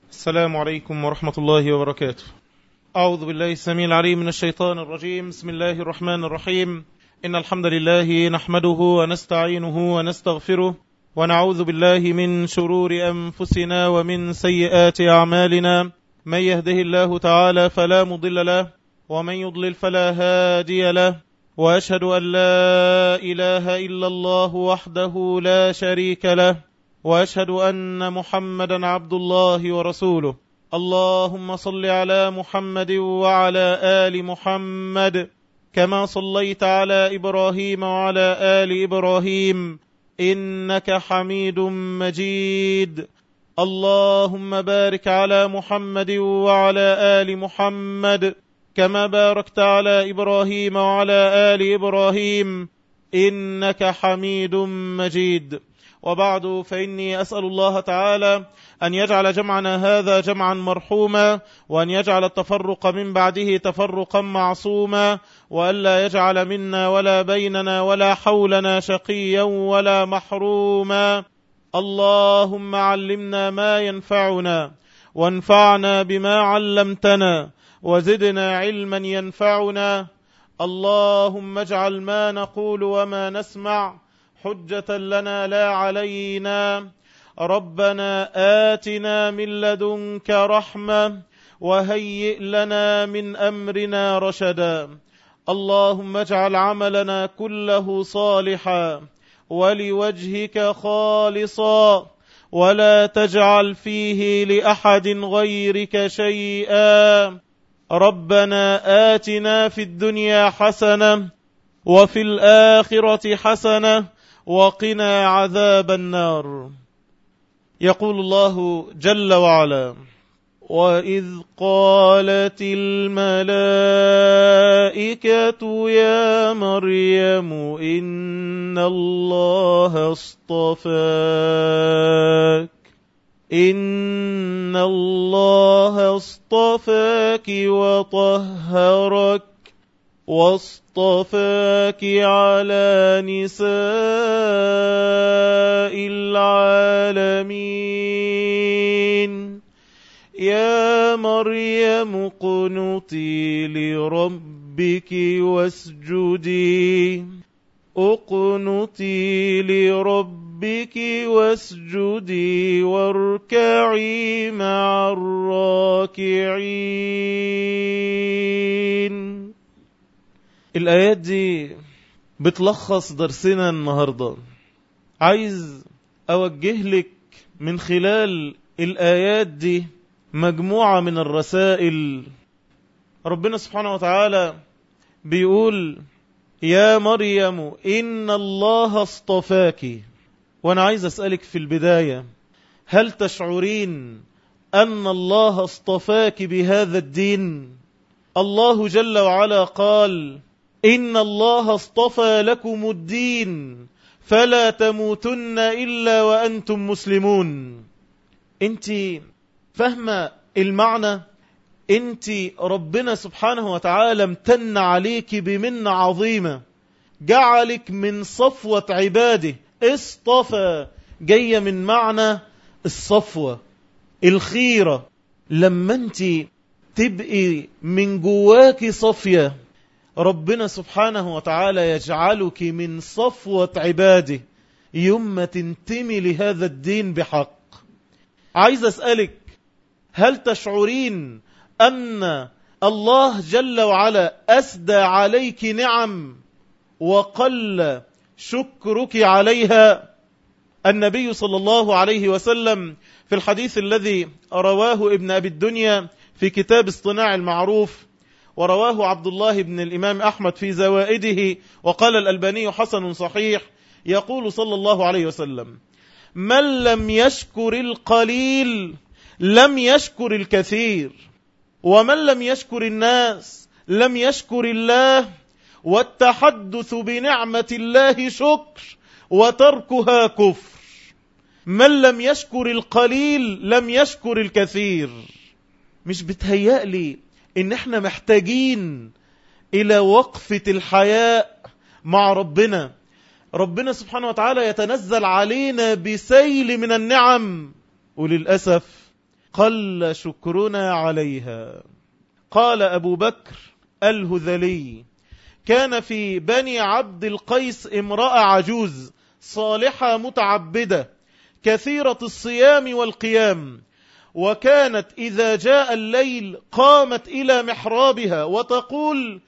السلام عليكم ورحمة الله وبركاته أعوذ بالله السميع العليم من الشيطان الرجيم بسم الله الرحمن الرحيم إن الحمد لله نحمده ونستعينه ونستغفره ونعوذ بالله من شرور أنفسنا ومن سيئات أعمالنا من يهده الله تعالى فلا مضل له ومن يضلل فلا هادي له وأشهد أن لا إله إلا الله وحده لا شريك له وأشهد أن محمدا عبد الله ورسوله اللهم صل على محمد وعلى آل محمد كما صليت على إبراهيم وعلى آل إبراهيم إنك حميد مجيد اللهم بارك على محمد وعلى آل محمد كما باركت على إبراهيم وعلى آل إبراهيم إنك حميد مجيد وبعد فإني أسأل الله تعالى أن يجعل جمعنا هذا جمعا مرحوما وأن يجعل التفرق من بعده تفرقا معصوما وألا يجعل منا ولا بيننا ولا حولنا شقيا ولا محروما اللهم علمنا ما ينفعنا وانفعنا بما علمتنا وزدنا علما ينفعنا اللهم اجعل ما نقول وما نسمع حجة لنا لا علينا ربنا آتنا من لدنك رحمة وهيئ لنا من أمرنا رشدا اللهم اجعل عملنا كله صالحا ولوجهك خالصا ولا تجعل فيه لأحد غيرك شيئا ربنا آتنا في الدنيا حسنة وفي الآخرة حسنة وقنا عذاب النار يقول الله جل وعلا وإذ قالت الملائكة يا مريم إن الله اصطفاك إن الله اصطفاك وطهرك واصطفاك على نساء العالمين يا مريم اقنتي لربك واسجدي اقنتي لربك واسجدي واركعي مع الراكعين الآيات دي بتلخص درسنا النهاردة عايز أوجه لك من خلال الآيات دي مجموعة من الرسائل ربنا سبحانه وتعالى بيقول يا مريم إن الله اصطفاك وأنا عايز أسألك في البداية هل تشعرين أن الله اصطفاك بهذا الدين الله جل وعلا قال إن الله اصطفى لكم الدين فلا تموتن إلا وأنتم مسلمون انت فاهمة المعنى انت ربنا سبحانه وتعالى امتن عليك بمنة عظيمة جعلك من صفوة عباده اصطفى جاية من معنى الصفوة الخيرة لما انت تبقي من جواك صفية ربنا سبحانه وتعالى يجعلك من صفوة عباده يوم ما تنتمي لهذا الدين بحق عايز أسألك هل تشعرين أن الله جل وعلا أسدى عليك نعم وقل شكرك عليها النبي صلى الله عليه وسلم في الحديث الذي رواه ابن أبي الدنيا في كتاب اصطناع المعروف ورواه عبد الله بن الإمام أحمد في زوائده وقال الألباني حسن صحيح يقول صلى الله عليه وسلم من لم يشكر القليل لم يشكر الكثير ومن لم يشكر الناس لم يشكر الله والتحدث بنعمة الله شكر وتركها كفر من لم يشكر القليل لم يشكر الكثير مش بتهيألي ان احنا محتاجين الى وقفة الحياء مع ربنا ربنا سبحانه وتعالى يتنزل علينا بسيل من النعم وللأسف قل شكرنا عليها قال أبو بكر الهذلي كان في بني عبد القيس امرأة عجوز صالحة متعبدة كثيرة الصيام والقيام وكانت إذا جاء الليل قامت إلى محرابها وتقول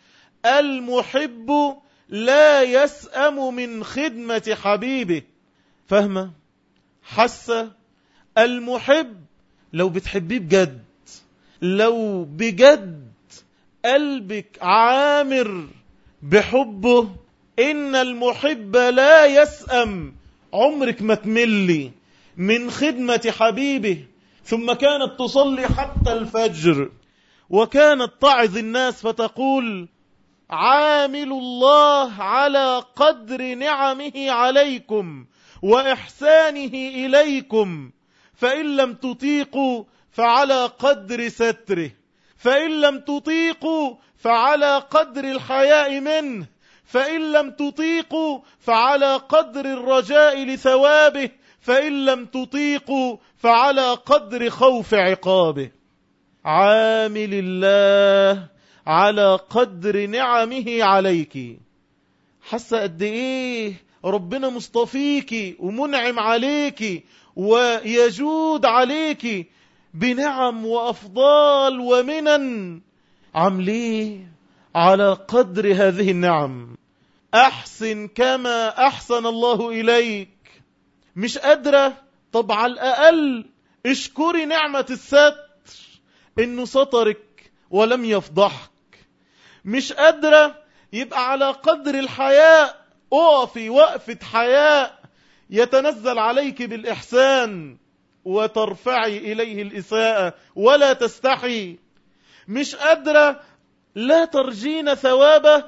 المحب لا يسأم من خدمة حبيبه فهمة حاسة المحب لو بتحبيه بجد لو بجد قلبك عامر بحبه إن المحب لا يسأم عمرك ما تملي من خدمة حبيبه ثم كانت تصلي حتى الفجر وكانت تعظ الناس فتقول عامل الله على قدر نعمه عليكم وإحسانه إليكم فإن لم تطيقوا فعلى قدر ستره فإن لم تطيقوا فعلى قدر الحياء منه فإن لم تطيقوا فعلى قدر الرجاء لثوابه فإن لم تطيقوا فعلى قدر خوف عقابه عامل الله على قدر نعمه عليك حاسه قد ايه ربنا مصطفيك ومنعم عليك ويجود عليك بنعم وافضال ومنن عامليه على قدر هذه النعم احسن كما احسن الله اليك مش قادره طب على الاقل اشكري نعمه الستر انه سطرك ولم يفضحك مش قادرة يبقى على قدر الحياء اقفي وقفة حياء يتنزل عليك بالإحسان وترفعي إليه الإساءة ولا تستحي مش قادرة لا ترجين ثوابه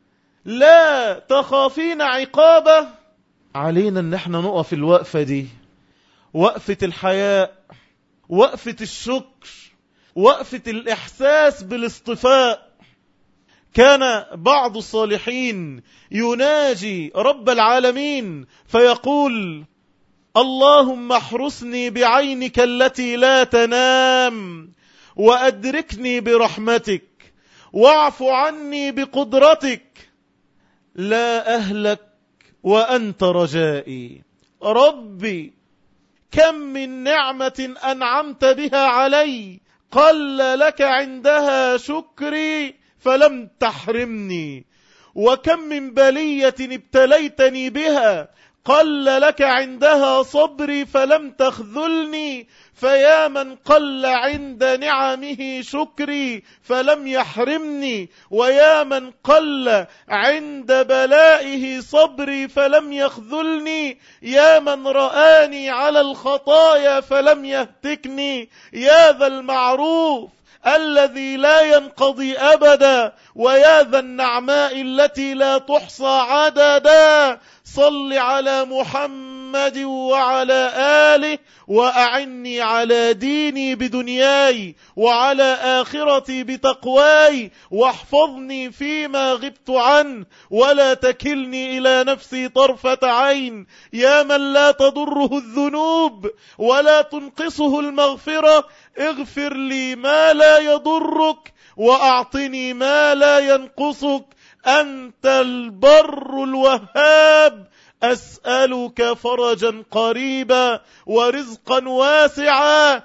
لا تخافين عقابه علينا ان احنا نقف الوقفة دي وقفة الحياء وقفة الشكر وقفة الإحساس بالاصطفاء كان بعض الصالحين يناجي رب العالمين فيقول اللهم احرسني بعينك التي لا تنام وأدركني برحمتك واعف عني بقدرتك لا أهلك وأنت رجائي ربي كم من نعمة أنعمت بها علي قل لك عندها شكري فلم تحرمني وكم من بلية ابتليتني بها قل لك عندها صبري فلم تخذلني فيا من قل عند نعمه شكري فلم يحرمني ويا من قل عند بلائه صبري فلم يخذلني يا من رآني على الخطايا فلم يهتكني يا ذا المعروف الذي لا ينقضي أبدا ويا ذا النعماء التي لا تحصى عددا صل على محمد وعلى آله وأعني على ديني بدنياي وعلى آخرتي بتقواي واحفظني فيما غبت عنه ولا تكلني إلى نفسي طرفة عين يا من لا تضره الذنوب ولا تنقصه المغفرة اغفر لي ما لا يضرك وأعطني ما لا ينقصك أنت البر الوهاب أسألك فرجا قريبا ورزقا واسعا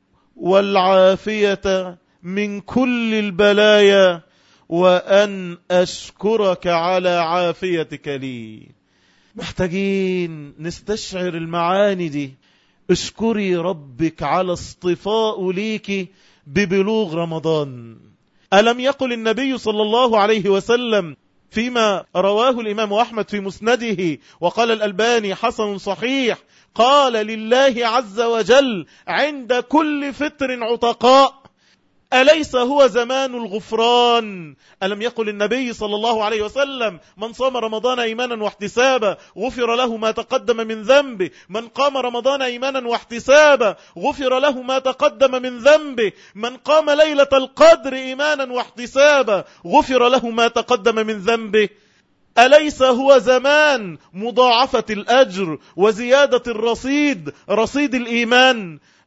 والعافية من كل البلايا وأن أشكرك على عافيتك لي محتاجين نستشعر المعاني دي اشكري ربك على اصطفاء ليك ببلوغ رمضان ألم يقل النبي صلى الله عليه وسلم فيما رواه الإمام أحمد في مسنده وقال الألباني حسن صحيح قال لله عز وجل عند كل فطر عتقاء أليس هو زمان الغفران ألم يقل النبي صلى الله عليه وسلم من صام رمضان إيمانا واحتسابا غفر له ما تقدم من ذنبه من قام رمضان إيمانا واحتسابا غفر له ما تقدم من ذنبه من قام ليلة القدر إيمانا واحتسابا غفر له ما تقدم من ذنبه أليس هو زمان مضاعفة الأجر وزيادة الرصيد رصيد الإيمان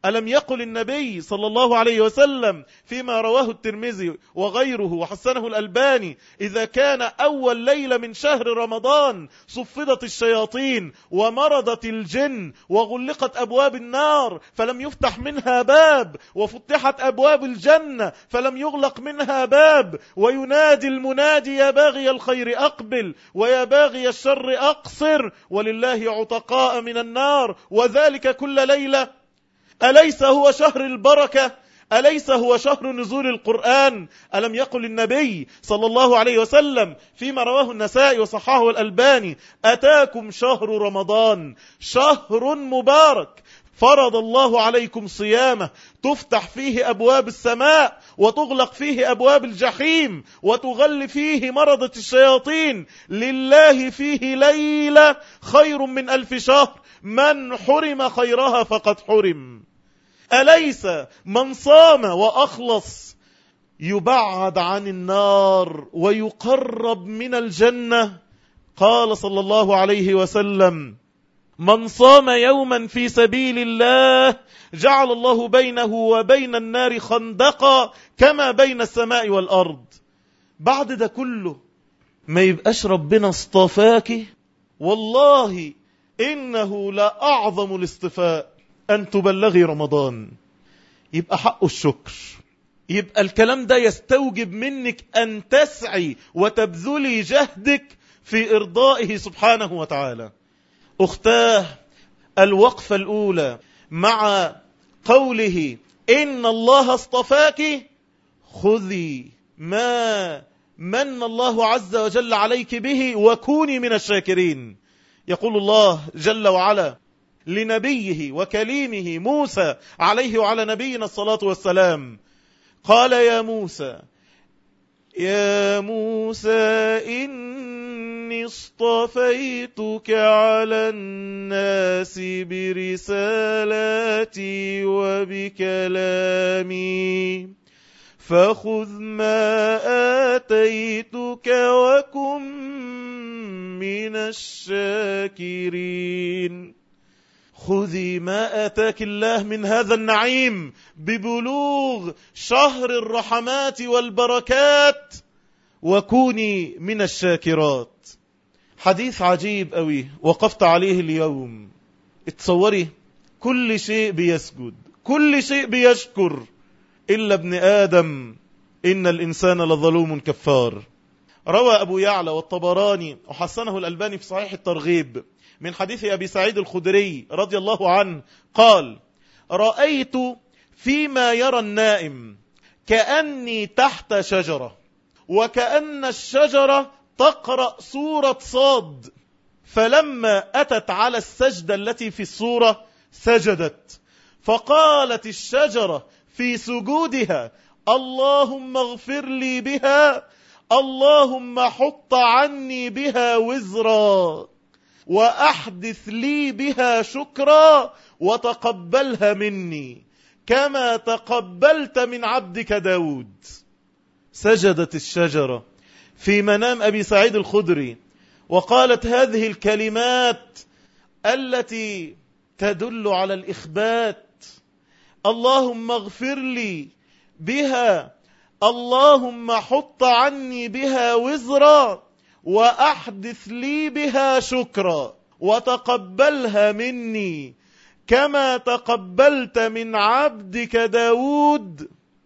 ألم يقل النبي صلى الله عليه وسلم فيما رواه الترمذي وغيره وحسنه الألباني إذا كان أول ليلة من شهر رمضان صفدت الشياطين ومرضت الجن وغلقت أبواب النار فلم يفتح منها باب وفتحت أبواب الجنة فلم يغلق منها باب وينادي المنادي يا باغي الخير أقبل ويا باغي الشر أقصر ولله عتقاء من النار وذلك كل ليلة أليس هو شهر البركة أليس هو شهر نزول القرآن ألم يقل النبي صلى الله عليه وسلم فيما رواه النسائي وصححه الألباني أتاكم شهر رمضان شهر مبارك فرض الله عليكم صيامه تفتح فيه أبواب السماء وتغلق فيه أبواب الجحيم وتغل فيه مرضة الشياطين لله فيه ليلة خير من ألف شهر من حرم خيرها فقد حرم أليس من صام وأخلص يبعد عن النار ويقرب من الجنة قال صلى الله عليه وسلم من صام يوما في سبيل الله جعل الله بينه وبين النار خندقا كما بين السماء والأرض بعد ده كله ما يبقاش ربنا اصطفاك والله إنه لأعظم الاصطفاء أن تبلغي رمضان يبقى حقه الشكر يبقى الكلام ده يستوجب منك أن تسعي وتبذلي جهدك في إرضائه سبحانه وتعالى أختاه الوقفة الأولى مع قوله إن الله اصطفاك خذي ما من الله عز وجل عليك به وكوني من الشاكرين يقول الله جل وعلا لنبيه وكليمه موسى عليه وعلى نبينا الصلاة والسلام قال يا موسى يا موسى إني اصطفيتك على الناس برسالاتي وبكلامي فخذ ما آتيتك وكن من الشاكرين خذي ما آتاك الله من هذا النعيم ببلوغ شهر الرحمات والبركات وكوني من الشاكرات حديث عجيب قوي وقفت عليه اليوم اتصوري كل شيء بيسجد كل شيء بيشكر إلا ابن آدم إن الإنسان لظلوم كفار روى أبو يعلى والطبراني وحسنه الألباني في صحيح الترغيب من حديث أبي سعيد الخدري رضي الله عنه قال رأيت فيما يرى النائم كأني تحت شجرة وكأن الشجرة تقرأ سورة صاد فلما أتت على السجدة التي في السورة سجدت فقالت الشجرة في سجودها اللهم اغفر لي بها اللهم حط عني بها وزرا وأحدث لي بها شكرا وتقبلها مني كما تقبلت من عبدك داود سجدت الشجرة في منام أبي سعيد الخدري وقالت هذه الكلمات التي تدل على الإخبات اللهم اغفر لي بها اللهم حط عني بها وزرا وأحدث لي بها شكرا وتقبلها مني كما تقبلت من عبدك داود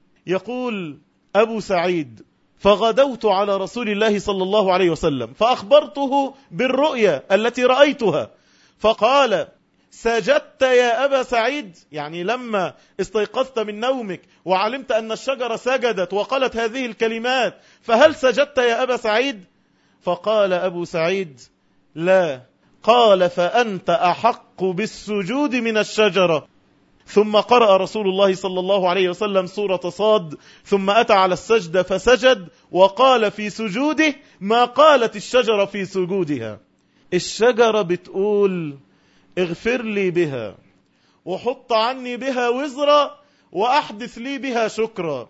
يقول أبو سعيد فغدوت على رسول الله صلى الله عليه وسلم فأخبرته بالرؤيا التي رأيتها فقال سجدت يا أبا سعيد يعني لما استيقظت من نومك وعلمت أن الشجرة سجدت وقالت هذه الكلمات فهل سجدت يا أبا سعيد فقال أبو سعيد لا قال فأنت أحق بالسجود من الشجرة ثم قرأ رسول الله صلى الله عليه وسلم سورة صاد ثم أتى على السجدة فسجد وقال في سجوده ما قالت الشجرة في سجودها الشجرة بتقول اغفر لي بها وحط عني بها وزرا وأحدث لي بها شكرا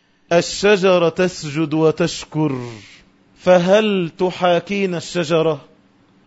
الشجرة تسجد وتشكر فهل تحاكين الشجرة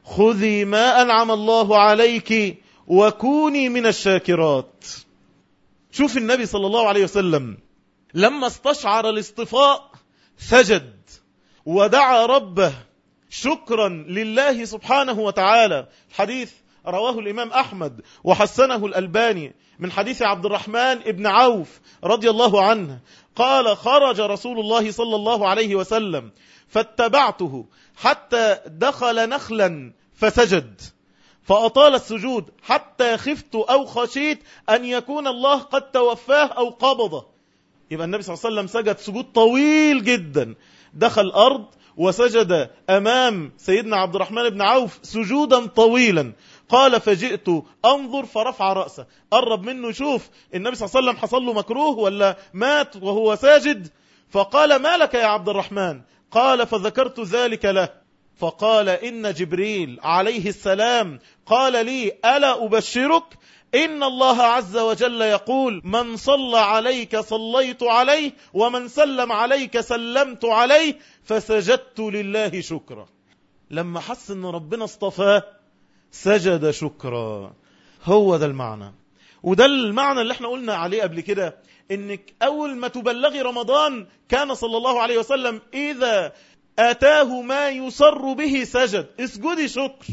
خذي ما أنعم الله عليك وكوني من الشاكرات شوف النبي صلى الله عليه وسلم لما استشعر الاصطفاء سجد ودعا ربه شكرا لله سبحانه وتعالى حديث رواه الإمام أحمد وحسنه الألباني من حديث عبد الرحمن ابن عوف رضي الله عنه قال خرج رسول الله صلى الله عليه وسلم فاتبعته حتى دخل نخلا فسجد فأطال السجود حتى خفت أو خشيت أن يكون الله قد توفاه أو قبضه يبقى النبي صلى الله عليه وسلم سجد سجود طويل جدا دخل الأرض وسجد أمام سيدنا عبد الرحمن بن عوف سجودا طويلا قال فجئت أنظر فرفع رأسه قرب منه يشوف النبي صلى الله عليه وسلم حصل له مكروه ولا مات وهو ساجد فقال ما لك يا عبد الرحمن قال فذكرت ذلك له فقال إن جبريل عليه السلام قال لي ألا أبشرك إن الله عز وجل يقول من صلى عليك صليت عليه ومن سلم عليك سلمت عليه فسجدت لله شكرا لما حس ان ربنا اصطفاه سجد شكرا هو ده المعنى وده المعنى اللي احنا قلنا عليه قبل كده انك اول ما تبلغي رمضان كان صلى الله عليه وسلم اذا اتاه ما يسر به سجد اسجدي شكر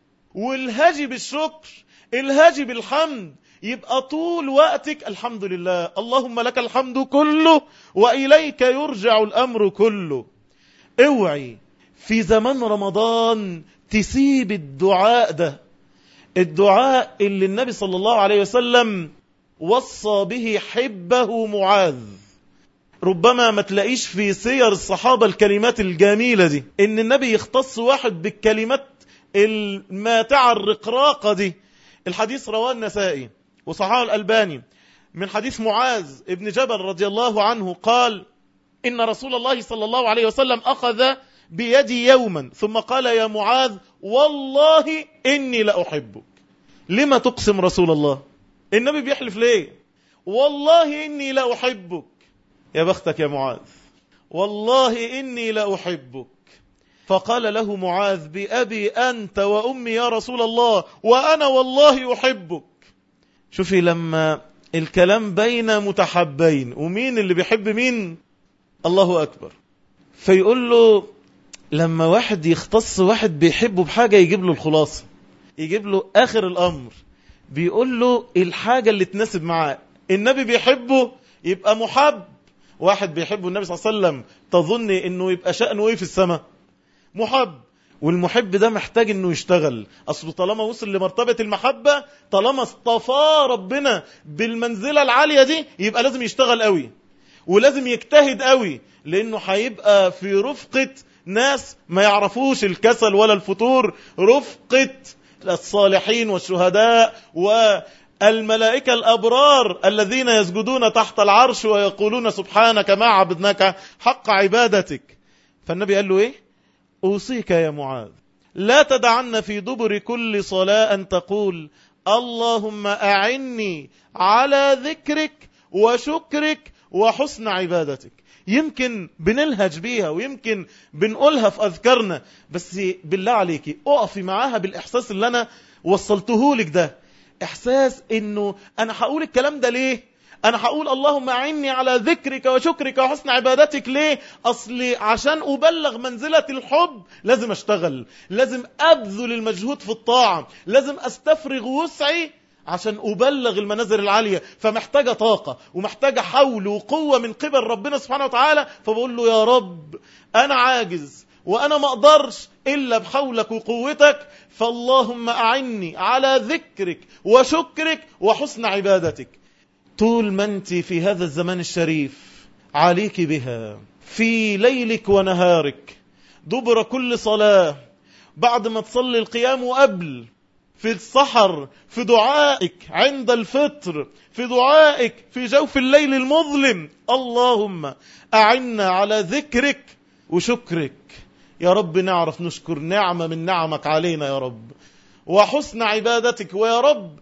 والهجي بالشكر الهجي بالحمد يبقى طول وقتك الحمد لله اللهم لك الحمد كله وإليك يرجع الأمر كله اوعي في زمان رمضان تسيب الدعاء ده الدعاء اللي النبي صلى الله عليه وسلم وصى به حبه معاذ ربما ما تلاقيش في سير الصحابة الكلمات الجميلة دي ان النبي يختص واحد بالكلمات الماتعة الرقراقة دي الحديث رواه النسائي وصححه الألباني من حديث معاذ ابن جبل رضي الله عنه قال إن رسول الله صلى الله عليه وسلم أخذ بيدي يوما ثم قال يا معاذ والله إني لأحبك لما تقسم رسول الله النبي بيحلف ليه والله إني لأحبك يا بختك يا معاذ والله إني لأحبك فقال له معاذ بأبي أنت وأمي يا رسول الله وأنا والله أحبك شوفي لما الكلام بين متحبين ومين اللي بيحب مين الله أكبر فيقول له لما واحد يختص واحد بيحبه بحاجة يجيب له الخلاصة يجيب له آخر الأمر بيقول له الحاجة اللي تناسب معاه النبي بيحبه يبقى محب واحد بيحبه النبي صلى الله عليه وسلم تظن انه يبقى شأنه ايه في السماء محب والمحب ده محتاج انه يشتغل اصله طالما وصل لمرتبة المحبة طالما اصطفاه ربنا بالمنزلة العالية دي يبقى لازم يشتغل قوي ولازم يجتهد قوي لانه هيبقى في رفقة ناس ما يعرفوش الكسل ولا الفتور رفقة الصالحين والشهداء والملائكة الأبرار الذين يسجدون تحت العرش ويقولون سبحانك ما عبدناك حق عبادتك فالنبي قال له ايه أوصيك يا معاذ لا تدعن في دبر كل صلاة أن تقول اللهم أعني على ذكرك وشكرك وحسن عبادتك يمكن بنلهج بيها ويمكن بنقولها في أذكارنا بس بالله عليك اقفي معاها بالإحساس اللي أنا وصلته لك ده إحساس إنه أنا هقول الكلام ده ليه أنا هقول اللهم أعني على ذكرك وشكرك وحسن عبادتك ليه أصلي عشان أبلغ منزلة الحب لازم أشتغل لازم أبذل المجهود في الطاعة لازم أستفرغ وسعي عشان أبلغ المنازل العالية فمحتاجة طاقة ومحتاجة حول وقوة من قبل ربنا سبحانه وتعالى فبقول له يا رب أنا عاجز وأنا ما أقدرش إلا بحولك وقوتك فاللهم أعني على ذكرك وشكرك وحسن عبادتك طول ما أنت في هذا الزمان الشريف عليك بها في ليلك ونهارك دبر كل صلاة بعد ما تصلي القيام وقبل في السحر في دعائك عند الفطر في دعائك في جوف الليل المظلم اللهم أعنا على ذكرك وشكرك يا رب نعرف نشكر نعمة من نعمك علينا يا رب وحسن عبادتك ويا رب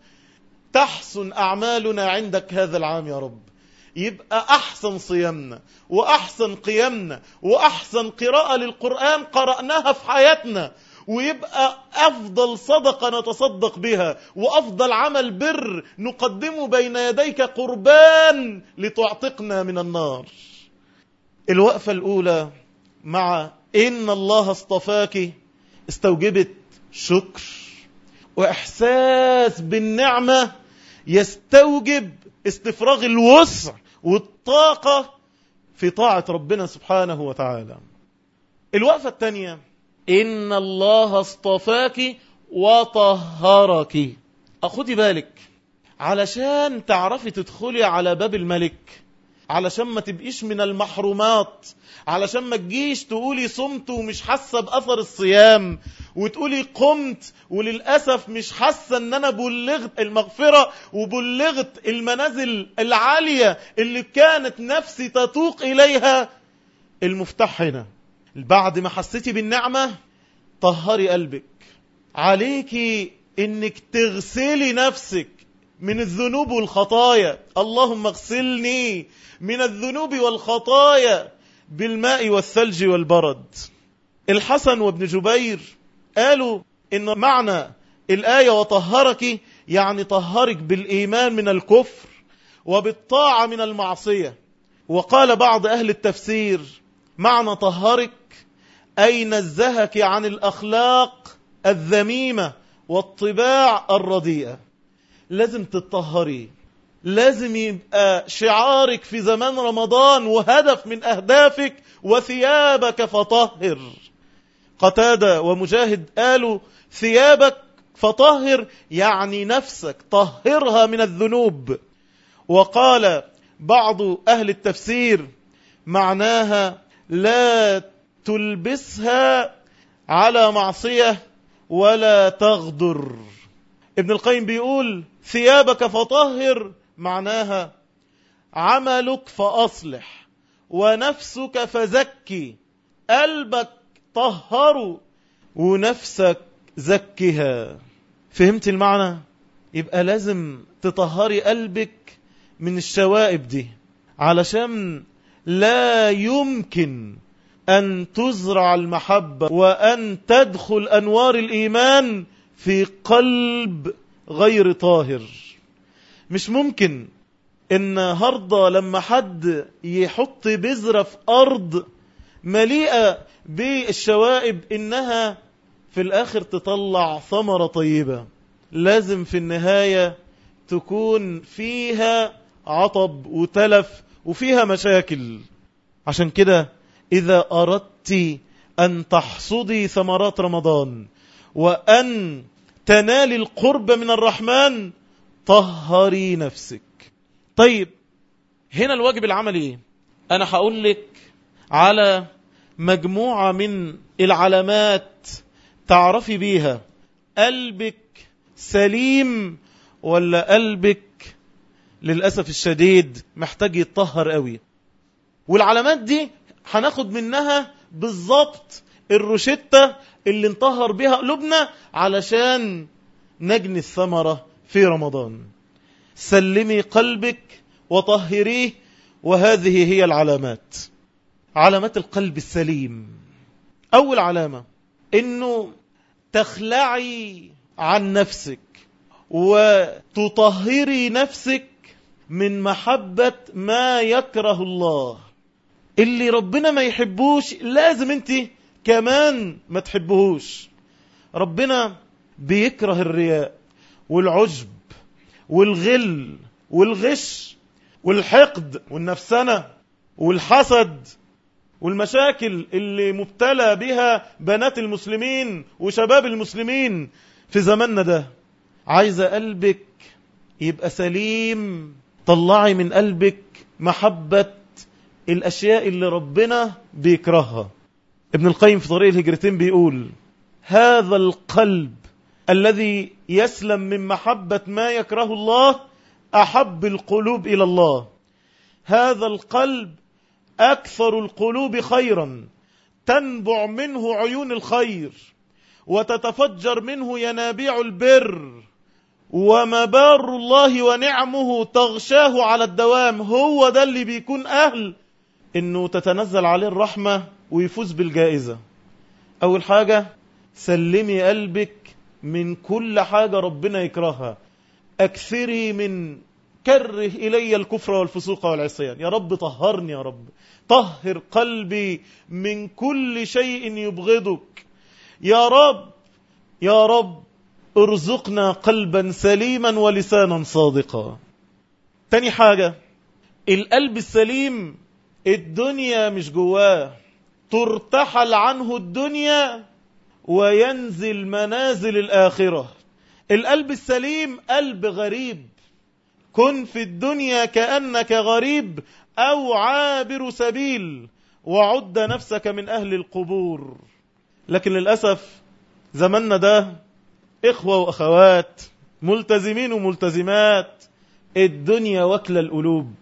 تحسن أعمالنا عندك هذا العام يا رب يبقى أحسن صيامنا وأحسن قيامنا وأحسن قراءة للقرآن قرأناها في حياتنا ويبقى أفضل صدقة نتصدق بها وأفضل عمل بر نقدمه بين يديك قربان لتعتقنا من النار الوقفة الأولى مع إن الله اصطفاك استوجبت شكر وإحساس بالنعمة يستوجب استفراغ الوسع والطاقة في طاعة ربنا سبحانه وتعالى الوقفة الثانية إن الله اصطفاك وطهرك أخدي بالك علشان تعرفي تدخلي على باب الملك علشان ما تبقيش من المحرومات علشان ما تجيش تقولي صمت ومش حاسه باثر الصيام وتقولي قمت وللاسف مش حاسه ان انا بلغت المغفره وبلغت المنازل العاليه اللي كانت نفسي تتوق اليها المفتاح هنا بعد ما حسيتي بالنعمه طهري قلبك عليكي انك تغسلي نفسك من الذنوب والخطايا اللهم اغسلني من الذنوب والخطايا بالماء والثلج والبرد الحسن وابن جبير قالوا إن معنى الآية وطهرك يعني طهرك بالإيمان من الكفر وبالطاعة من المعصية وقال بعض أهل التفسير معنى طهرك أي نزهك عن الأخلاق الذميمة والطباع الرديئة لازم تتطهري لازم يبقى شعارك في زمان رمضان وهدف من أهدافك وثيابك فطهر قتادة ومجاهد قالوا ثيابك فطهر يعني نفسك طهرها من الذنوب وقال بعض أهل التفسير معناها لا تلبسها على معصية ولا تغدر ابن القيم بيقول ثيابك فطهر معناها عملك فأصلح ونفسك فزكي قلبك طهره ونفسك زكها فهمت المعنى يبقى لازم تطهري قلبك من الشوائب دي علشان لا يمكن أن تزرع المحبة وأن تدخل أنوار الإيمان في قلب غير طاهر مش ممكن النهاردة لما حد يحط بذرة في أرض مليئة بالشوائب إنها في الآخر تطلع ثمرة طيبة لازم في النهاية تكون فيها عطب وتلف وفيها مشاكل عشان كده إذا أردت أن تحصدي ثمرات رمضان وأن تنالي القرب من الرحمن طهري نفسك طيب هنا الواجب العملي ايه انا هقول لك على مجموعة من العلامات تعرفي بيها قلبك سليم ولا قلبك للأسف الشديد محتاج يتطهر قوي والعلامات دي هناخد منها بالظبط الروشتة اللي نطهر بها قلوبنا علشان نجني الثمرة في رمضان سلمي قلبك وطهريه وهذه هي العلامات علامات القلب السليم أول علامة إنه تخلعي عن نفسك وتطهري نفسك من محبة ما يكره الله اللي ربنا ما يحبوش لازم انت كمان ما تحبهوش ربنا بيكره الرياء والعجب والغل والغش والحقد والنفسنة والحسد والمشاكل اللي مبتلى بها بنات المسلمين وشباب المسلمين في زماننا ده عايزة قلبك يبقى سليم طلعي من قلبك محبة الأشياء اللي ربنا بيكرهها ابن القيم في طريق الهجرتين بيقول هذا القلب الذي يسلم من محبة ما يكره الله أحب القلوب إلى الله هذا القلب أكثر القلوب خيرا تنبع منه عيون الخير وتتفجر منه ينابيع البر ومبار الله ونعمه تغشاه على الدوام هو ده اللي بيكون أهل إنه تتنزل عليه الرحمة ويفوز بالجائزة أول حاجة سلمي قلبك من كل حاجة ربنا يكرهها أكثري من كره إلي الكفر والفسوق والعصيان يا رب طهرني يا رب طهر قلبي من كل شيء يبغضك يا رب يا رب ارزقنا قلبا سليما ولسانا صادقا تاني حاجة القلب السليم الدنيا مش جواه ترتحل عنه الدنيا وينزل منازل الآخرة القلب السليم قلب غريب كن في الدنيا كأنك غريب أو عابر سبيل وعد نفسك من أهل القبور لكن للأسف زماننا ده إخوة وأخوات ملتزمين وملتزمات الدنيا وكل القلوب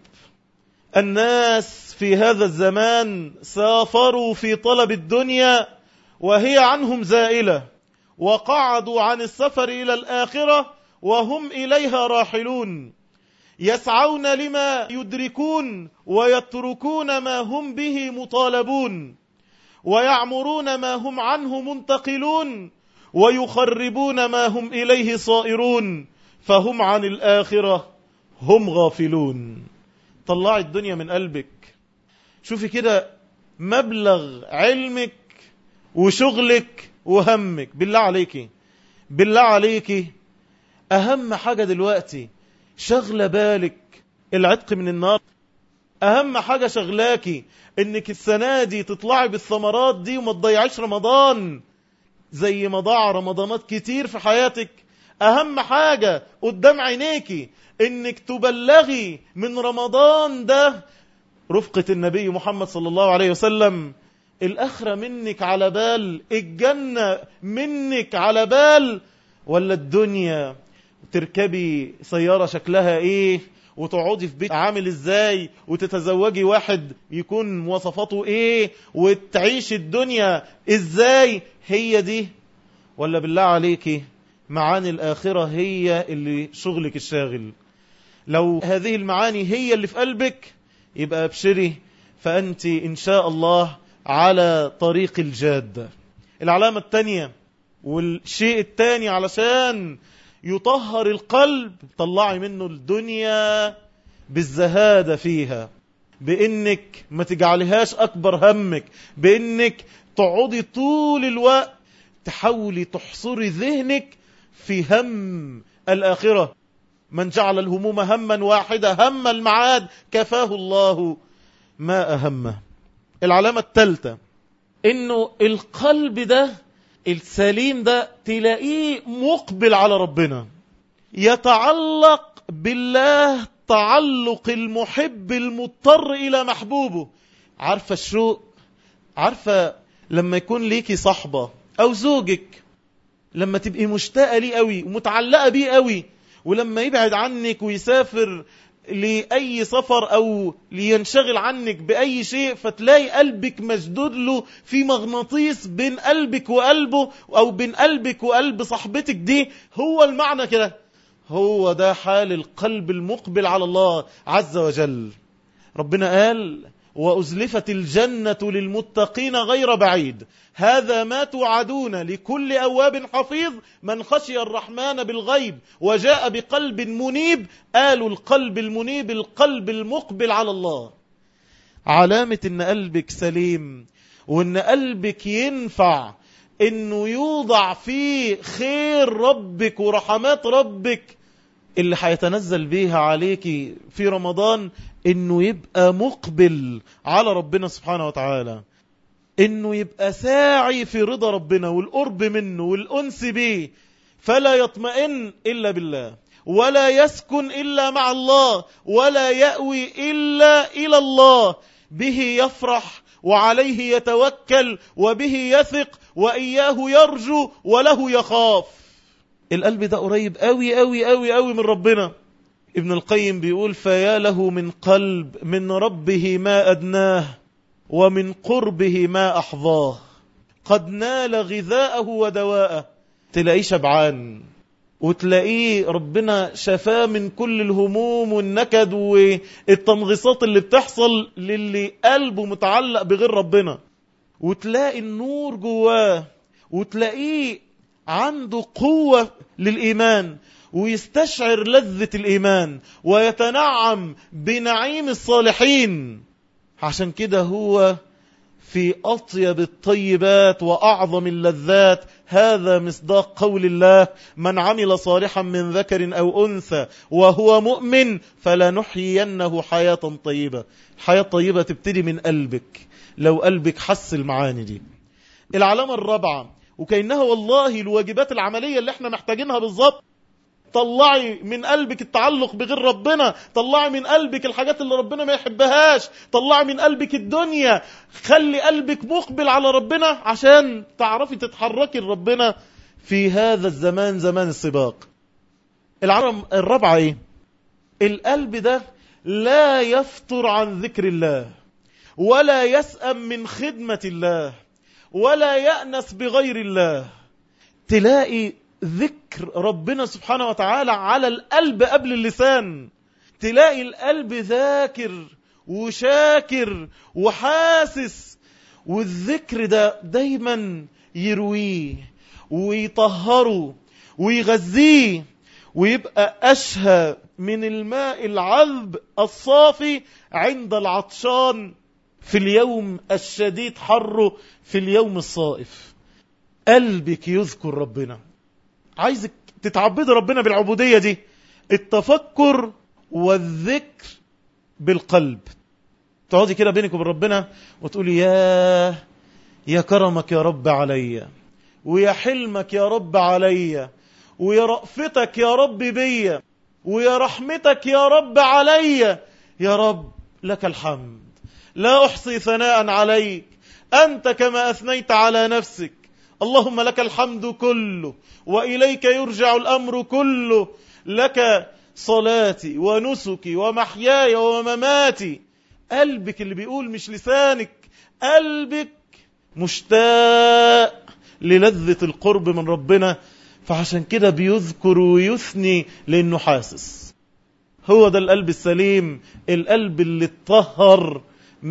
الناس في هذا الزمان سافروا في طلب الدنيا وهي عنهم زائلة وقعدوا عن السفر إلى الآخرة وهم إليها راحلون يسعون لما يدركون ويتركون ما هم به مطالبون ويعمرون ما هم عنه منتقلون ويخربون ما هم إليه صائرون فهم عن الآخرة هم غافلون طلع الدنيا من قلبك شوفي كده مبلغ علمك وشغلك وهمك بالله عليكي بالله عليكي أهم حاجة دلوقتي شغلة بالك العتق من النار أهم حاجة شغلاكي إنك السنة دي تطلعي بالثمرات دي وما تضيعيش رمضان زي ما ضاع رمضانات كتير في حياتك أهم حاجة قدام عينيكي إنك تبلغي من رمضان ده رفقة النبي محمد صلى الله عليه وسلم الآخرة منك على بال الجنة منك على بال ولا الدنيا تركبي سيارة شكلها ايه وتقعدي في بيت عامل ازاي وتتزوجي واحد يكون مواصفاته ايه وتعيش الدنيا ازاي هي دي ولا بالله عليكي معاني الآخرة هي اللي شغلك الشاغل لو هذه المعاني هي اللي في قلبك يبقى ابشري فأنت إن شاء الله على طريق الجادة العلامة الثانية والشيء الثاني علشان يطهر القلب طلعي منه الدنيا بالزهادة فيها بإنك ما تجعلهاش أكبر همك بإنك تقعدي طول الوقت تحاولي تحصري ذهنك في هم الآخرة من جعل الهموم هما واحدة هم المعاد كفاه الله ما أهمه العلامة الثالثة إنه القلب ده السليم ده تلاقيه مقبل على ربنا يتعلق بالله تعلق المحب المضطر إلى محبوبه عارفة الشوق عارفة لما يكون ليكي صحبة أو زوجك لما تبقي مشتاقة ليه قوي ومتعلقة بيه قوي ولما يبعد عنك ويسافر لأي سفر أو لينشغل عنك بأي شيء فتلاقي قلبك مشدود له في مغناطيس بين قلبك وقلبه أو بين قلبك وقلب صاحبتك دي هو المعنى كده هو ده حال القلب المقبل على الله عز وجل ربنا قال وأزلفت الجنة للمتقين غير بعيد هذا ما توعدون لكل أواب حفيظ من خشي الرحمن بالغيب وجاء بقلب منيب قالوا القلب المنيب القلب المقبل على الله علامة ان قلبك سليم وان قلبك ينفع انه يوضع فيه خير ربك ورحمات ربك اللي هيتنزل بيها عليكي في رمضان انه يبقى مقبل على ربنا سبحانه وتعالى انه يبقى ساعي في رضا ربنا والقرب منه والانس به فلا يطمئن الا بالله ولا يسكن الا مع الله ولا ياوي الا الى الله به يفرح وعليه يتوكل وبه يثق واياه يرجو وله يخاف القلب ده قريب قوي قوي قوي قوي من ربنا ابن القيم بيقول فيا له من قلب من ربه ما أدناه ومن قربه ما أحظاه قد نال غذاءه ودواءه تلاقيه شبعان وتلاقيه ربنا شفاه من كل الهموم والنكد والتنغيصات اللي بتحصل للي قلبه متعلق بغير ربنا وتلاقي النور جواه وتلاقيه عنده قوة للإيمان ويستشعر لذة الإيمان ويتنعم بنعيم الصالحين عشان كده هو في أطيب الطيبات وأعظم اللذات هذا مصداق قول الله من عمل صالحا من ذكر أو أنثى وهو مؤمن فلنحيينه حياة طيبة الحياة الطيبة تبتدي من قلبك لو قلبك حس المعاني دي العلامة الرابعة وكأنها والله الواجبات العملية اللي احنا محتاجينها بالظبط طلعي من قلبك التعلق بغير ربنا طلعي من قلبك الحاجات اللي ربنا ما يحبهاش طلعي من قلبك الدنيا خلي قلبك مقبل على ربنا عشان تعرفي تتحركي لربنا في هذا الزمان زمان السباق العرم الرابعة ايه القلب ده لا يفتر عن ذكر الله ولا يسأم من خدمة الله ولا يأنس بغير الله تلاقي ذكر ربنا سبحانه وتعالى على القلب قبل اللسان تلاقي القلب ذاكر وشاكر وحاسس والذكر ده دايما يرويه ويطهره ويغذيه ويبقى أشهى من الماء العذب الصافي عند العطشان في اليوم الشديد حره في اليوم الصائف قلبك يذكر ربنا عايزك تتعبد ربنا بالعبودية دي التفكر والذكر بالقلب تقعدي كده بينك وبين ربنا وتقولي يا يا كرمك يا رب عليا ويا حلمك يا رب عليا ويا رأفتك يا رب بيا ويا رحمتك يا رب عليا يا رب لك الحمد لا أحصي ثناء عليك أنت كما أثنيت على نفسك اللهم لك الحمد كله وإليك يرجع الأمر كله لك صلاتي ونسكي ومحياي ومماتي قلبك اللي بيقول مش لسانك قلبك مشتاق للذة القرب من ربنا فعشان كده بيذكر ويثني لأنه حاسس هو ده القلب السليم القلب اللي اتطهر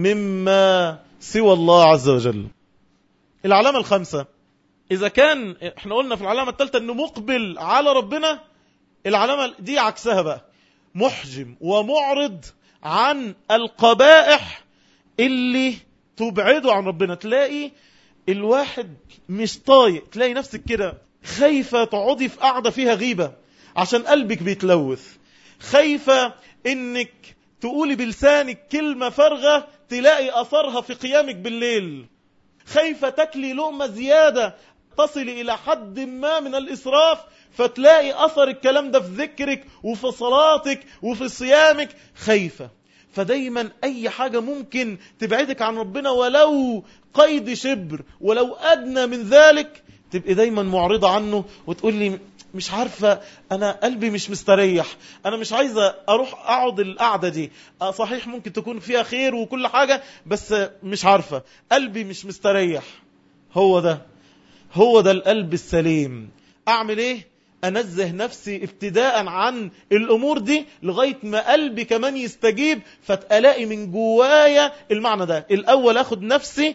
مما سوى الله عز وجل العلامة الخامسة إذا كان احنا قلنا في العلامة الثالثة أنه مقبل على ربنا العلامة دي عكسها بقى محجم ومعرض عن القبائح اللي تبعده عن ربنا تلاقي الواحد مش طايق تلاقي نفسك كده خايفة تقعدي في قاعدة فيها غيبة عشان قلبك بيتلوث خايفة انك تقولي بلسانك كلمة فارغة تلاقي أثرها في قيامك بالليل خايفة تكلي لقمة زيادة تصل إلى حد ما من الإسراف فتلاقي أثر الكلام ده في ذكرك وفي صلاتك وفي صيامك خايفة فدايما أي حاجة ممكن تبعدك عن ربنا ولو قيد شبر ولو أدنى من ذلك تبقي دايما معرضة عنه وتقول لي مش عارفة أنا قلبي مش مستريح أنا مش عايزة أروح أقعد القعدة دي صحيح ممكن تكون فيها خير وكل حاجة بس مش عارفة قلبي مش مستريح هو ده هو ده القلب السليم أعمل إيه أنزه نفسي ابتداء عن الأمور دي لغاية ما قلبي كمان يستجيب فتألاقي من جوايا المعنى ده الأول أخد نفسي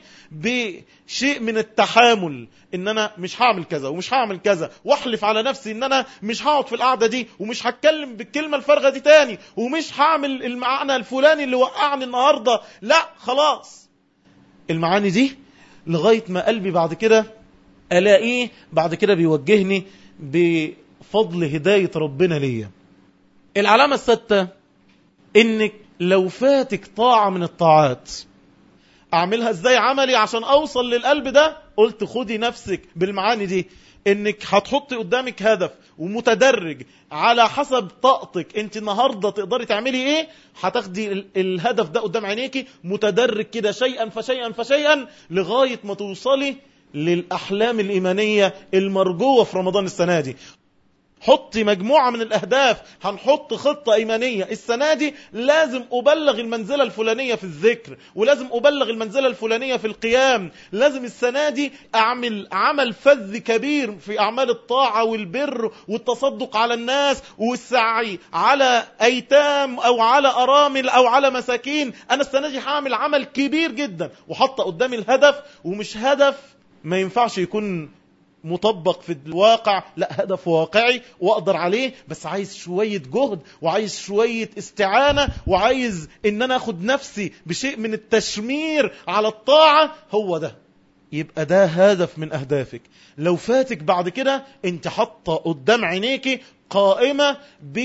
بشيء من التحامل إن أنا مش هعمل كذا ومش هعمل كذا واحلف على نفسي إن أنا مش هقعد في القعدة دي ومش هتكلم بالكلمة الفارغة دي تاني ومش هعمل المعنى الفلاني اللي وقعني النهاردة لا خلاص المعاني دي لغاية ما قلبي بعد كده ألاقيه بعد كده بيوجهني بفضل هداية ربنا ليا العلامة الستة انك لو فاتك طاعة من الطاعات اعملها ازاي عملي عشان اوصل للقلب ده قلت خدي نفسك بالمعاني دي انك هتحطي قدامك هدف ومتدرج على حسب طاقتك انت النهارده تقدري تعملي ايه هتاخدي الهدف ده قدام عينيكي متدرج كده شيئا فشيئا فشيئا لغايه ما توصلي للأحلام الإيمانية المرجوة في رمضان السنة دي حطي مجموعة من الأهداف هنحط خطة إيمانية السنة دي لازم أبلغ المنزلة الفلانية في الذكر ولازم أبلغ المنزلة الفلانية في القيام لازم السنة دي أعمل عمل فذ كبير في أعمال الطاعة والبر والتصدق على الناس والسعي على أيتام أو على أرامل أو على مساكين أنا السنة دي هعمل عمل كبير جدا وحط قدامي الهدف ومش هدف ما ينفعش يكون مطبق في الواقع لا هدف واقعي واقدر عليه بس عايز شوية جهد وعايز شوية استعانة وعايز ان انا اخد نفسي بشيء من التشمير على الطاعة هو ده يبقى ده هدف من اهدافك لو فاتك بعد كده انت حاطه قدام عينيكي قائمة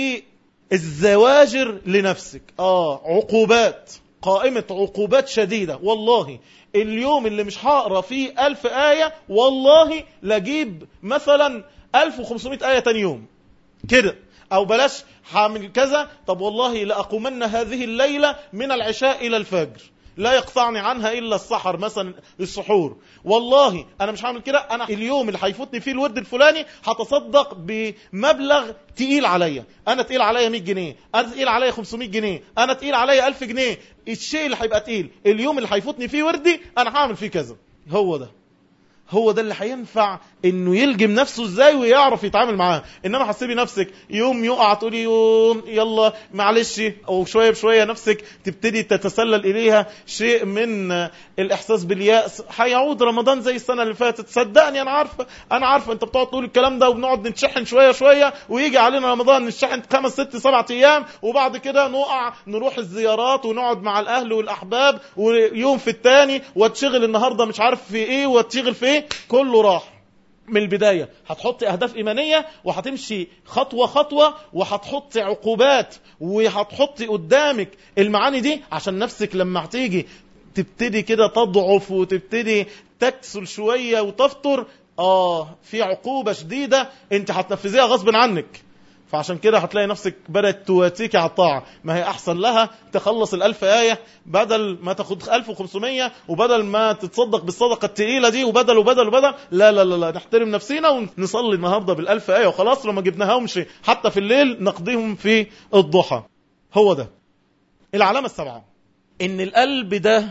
بالزواجر لنفسك اه عقوبات قائمة عقوبات شديدة والله اليوم اللي مش هقرا فيه ألف آية والله لجيب مثلا 1500 آية تاني يوم كده أو بلاش هعمل كذا طب والله لأقومن هذه الليلة من العشاء إلى الفجر لا يقطعني عنها الا السحر مثلا السحور والله انا مش هعمل كده انا اليوم اللي هيفوتني فيه الورد الفلاني هتصدق بمبلغ تقيل عليا انا تقيل عليا 100 جنيه انا تقيل عليا 500 جنيه انا تقيل عليا 1000 جنيه الشيء اللي هيبقى تقيل اليوم اللي هيفوتني فيه وردي انا هعمل فيه كذا هو ده هو ده اللي هينفع انه يلجم نفسه ازاي ويعرف يتعامل معاه انما هتسيبي نفسك يوم يقع تقولي يوم يلا معلش او شويه بشويه نفسك تبتدي تتسلل اليها شيء من الاحساس بالياس هيعود رمضان زي السنه اللي فاتت صدقني انا عارفه انا عارفه انت بتقعد تقول الكلام ده وبنقعد نتشحن شويه شويه ويجي علينا رمضان نتشحن خمس ست سبع ايام وبعد كده نقع نروح الزيارات ونقعد مع الاهل والاحباب ويوم في الثاني واتشغل النهارده مش عارف في ايه واتشغل في ايه كله راح من البداية هتحطي أهداف إيمانية وهتمشي خطوة خطوة وهتحطي عقوبات وهتحطي قدامك المعاني دي عشان نفسك لما هتيجي تبتدي كده تضعف وتبتدي تكسل شوية وتفطر آه في عقوبة شديدة انت هتنفذيها غصب عنك فعشان كده هتلاقي نفسك بدأت تواتيكي على الطاعة ما هي أحسن لها تخلص الألف آية بدل ما تاخد 1500 وبدل ما تتصدق بالصدقة التقيلة دي وبدل وبدل وبدل لا لا لا, لا نحترم نفسنا ونصلي النهاردة بالألف آية وخلاص لما جبناهمش حتى في الليل نقضيهم في الضحى هو ده العلامة السبعة إن القلب ده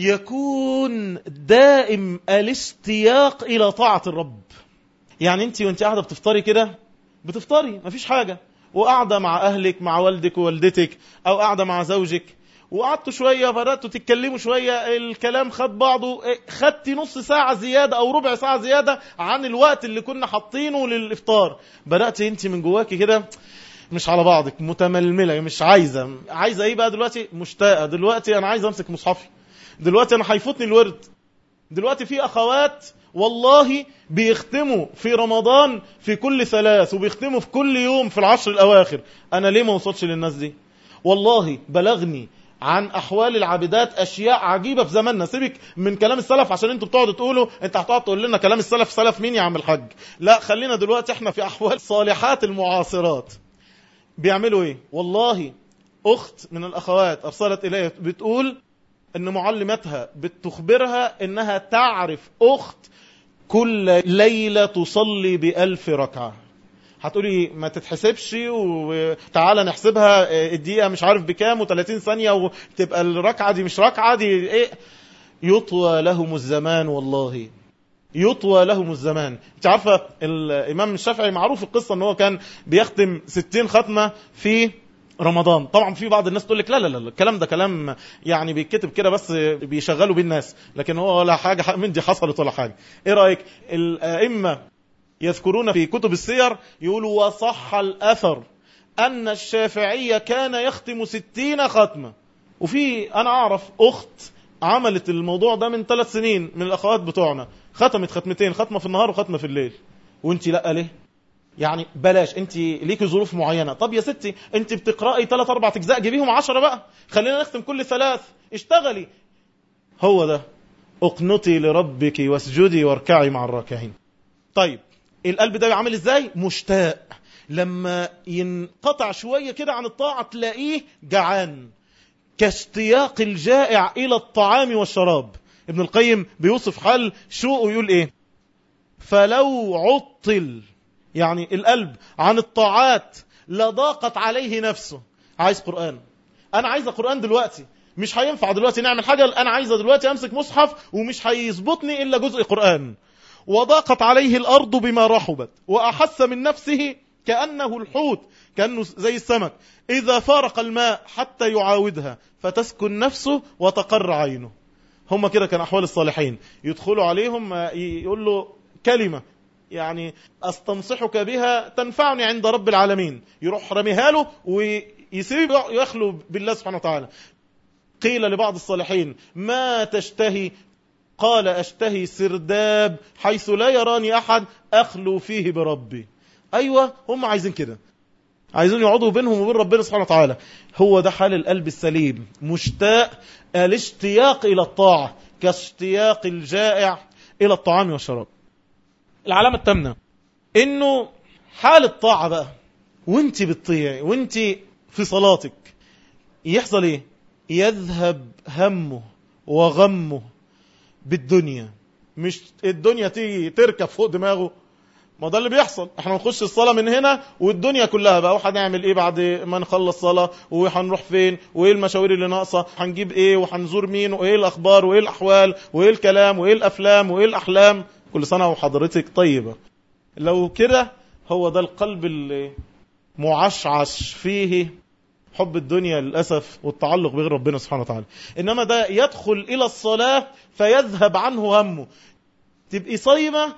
يكون دائم الاشتياق إلى طاعة الرب يعني انت وانت قاعدة بتفطري كده بتفطري مفيش حاجة وقاعدة مع أهلك مع والدك ووالدتك أو قاعدة مع زوجك وقعدتوا شوية بدأتوا تتكلموا شوية الكلام خد بعضه خدتي نص ساعة زيادة أو ربع ساعة زيادة عن الوقت اللي كنا حاطينه للإفطار بدأت أنت من جواكي كده مش على بعضك متململة مش عايزة عايزة ايه بقى دلوقتي مشتاقة دلوقتي انا عايز امسك مصحفي دلوقتي انا هيفوتني الورد دلوقتي في اخوات والله بيختموا في رمضان في كل ثلاث وبيختموا في كل يوم في العشر الأواخر أنا ليه ما وصلتش للناس دي والله بلغني عن أحوال العابدات أشياء عجيبة في زماننا سيبك من كلام السلف عشان انتوا بتقعدوا تقولوا انت هتقعد تقول لنا كلام السلف سلف مين يا عم الحاج لا خلينا دلوقتي احنا في أحوال صالحات المعاصرات بيعملوا ايه والله أخت من الأخوات أرسلت إلي بتقول ان معلمتها بتخبرها انها تعرف أخت كل ليلة تصلي بألف ركعة هتقولي ما تتحسبش وتعالى نحسبها الدقيقة مش عارف بكام و30 ثانية وتبقى الركعة دي مش ركعة دي ايه يطوى لهم الزمان والله يطوى لهم الزمان انت عارفة الامام الشافعي معروف القصة ان هو كان بيختم 60 ختمة في رمضان طبعا في بعض الناس تقول لك لا لا لا الكلام ده كلام يعني بيتكتب كده بس بيشغلوا بيه الناس لكن هو ولا حاجة من دي حصلت ولا حاجة ايه رأيك الائمة يذكرون في كتب السير يقولوا وصح الأثر أن الشافعية كان يختم ستين ختمة وفي أنا أعرف أخت عملت الموضوع ده من ثلاث سنين من الأخوات بتوعنا ختمت ختمتين ختمة في النهار وختمة في الليل وانت لا ليه يعني بلاش انت ليكي ظروف معينة طب يا ستي انت بتقرأي ثلاث اربع اجزاء جيبيهم عشرة بقى خلينا نختم كل ثلاث اشتغلي هو ده اقنطي لربك واسجدي واركعي مع الراكعين طيب القلب ده عامل ازاي مشتاق لما ينقطع شوية كده عن الطاعة تلاقيه جعان كاشتياق الجائع إلى الطعام والشراب ابن القيم بيوصف حال شوقه يقول ايه فلو عطل يعني القلب عن الطاعات لضاقت عليه نفسه عايز قرآن أنا عايز قرآن دلوقتي مش هينفع دلوقتي نعمل حاجة أنا عايزة دلوقتي أمسك مصحف ومش هيظبطني إلا جزء قرآن وضاقت عليه الأرض بما رحبت وأحس من نفسه كأنه الحوت كأنه زي السمك إذا فارق الماء حتى يعاودها فتسكن نفسه وتقر عينه هم كده كان أحوال الصالحين يدخلوا عليهم يقول له كلمة يعني استنصحك بها تنفعني عند رب العالمين يروح رميها له ويسيب يخلو بالله سبحانه وتعالى قيل لبعض الصالحين ما تشتهي قال أشتهي سرداب حيث لا يراني أحد أخلو فيه بربي أيوة هم عايزين كده عايزين يقعدوا بينهم وبين ربنا سبحانه وتعالى هو ده حال القلب السليم مشتاق الاشتياق إلى الطاعة كاشتياق الجائع إلى الطعام والشراب العلامة التامنة إنه حال الطاعة بقى وانت بتطيعي وانت في صلاتك يحصل ايه يذهب همه وغمه بالدنيا مش الدنيا تيجي تركب فوق دماغه ما ده اللي بيحصل احنا نخش الصلاة من هنا والدنيا كلها بقى وهنعمل ايه بعد ما نخلص صلاة وهنروح فين وايه المشاوير اللي ناقصة هنجيب ايه وهنزور مين وايه الاخبار وايه الاحوال وايه الكلام وايه الافلام وايه الاحلام كل سنة وحضرتك طيبة لو كده هو ده القلب اللي معشعش فيه حب الدنيا للأسف والتعلق بغير ربنا سبحانه وتعالى إنما ده يدخل إلى الصلاة فيذهب عنه همه تبقي صايمة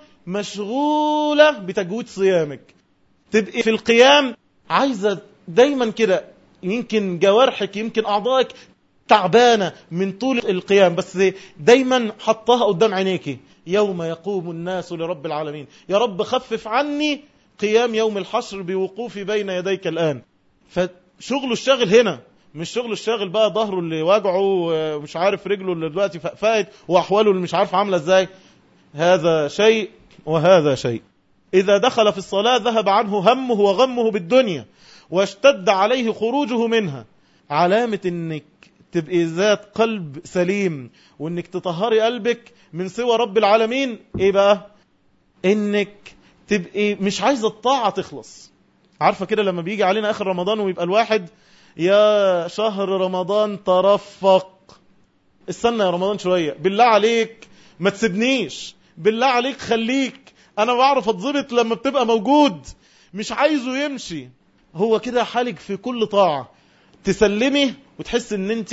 مشغولة بتجويد صيامك تبقي في القيام عايزة دايما كده يمكن جوارحك يمكن أعضائك تعبانة من طول القيام بس دايما حطها قدام عينيك يوم يقوم الناس لرب العالمين يا رب خفف عني قيام يوم الحشر بوقوفي بين يديك الآن فشغله الشاغل هنا مش شغله الشاغل بقى ظهره اللي واجعه ومش عارف رجله اللي دلوقتي فقفقت واحواله اللي مش عارف عامله ازاي هذا شيء وهذا شيء إذا دخل في الصلاة ذهب عنه همه وغمه بالدنيا واشتد عليه خروجه منها علامة انك تبقي ذات قلب سليم وانك تطهري قلبك من سوى رب العالمين ايه بقى انك تبقي مش عايزة الطاعة تخلص عارفة كده لما بيجي علينا اخر رمضان ويبقى الواحد يا شهر رمضان ترفق استنى يا رمضان شوية بالله عليك ما تسيبنيش بالله عليك خليك انا بعرف اتظبط لما بتبقى موجود مش عايزه يمشي هو كده حالك في كل طاعة تسلمي وتحس ان انت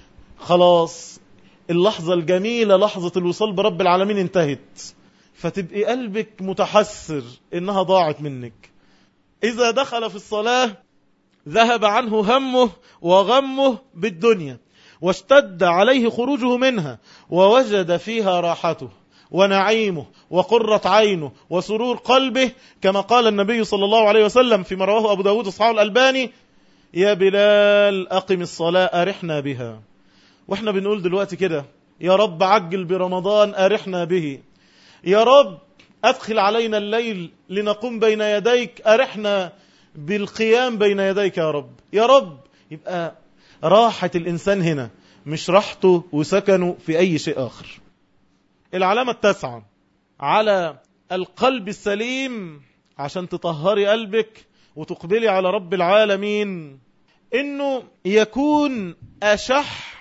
خلاص اللحظة الجميلة لحظة الوصال برب العالمين انتهت فتبقي قلبك متحسر انها ضاعت منك اذا دخل في الصلاة ذهب عنه همه وغمه بالدنيا واشتد عليه خروجه منها ووجد فيها راحته ونعيمه وقرة عينه وسرور قلبه كما قال النبي صلى الله عليه وسلم فيما رواه أبو داود الصحابة الألباني يا بلال أقم الصلاة أرحنا بها واحنا بنقول دلوقتي كده يا رب عجل برمضان أرحنا به يا رب أدخل علينا الليل لنقوم بين يديك أرحنا بالقيام بين يديك يا رب يا رب يبقى راحة الإنسان هنا مش راحته وسكنه في أي شيء آخر العلامة التاسعة على القلب السليم عشان تطهري قلبك وتقبلي على رب العالمين انه يكون اشح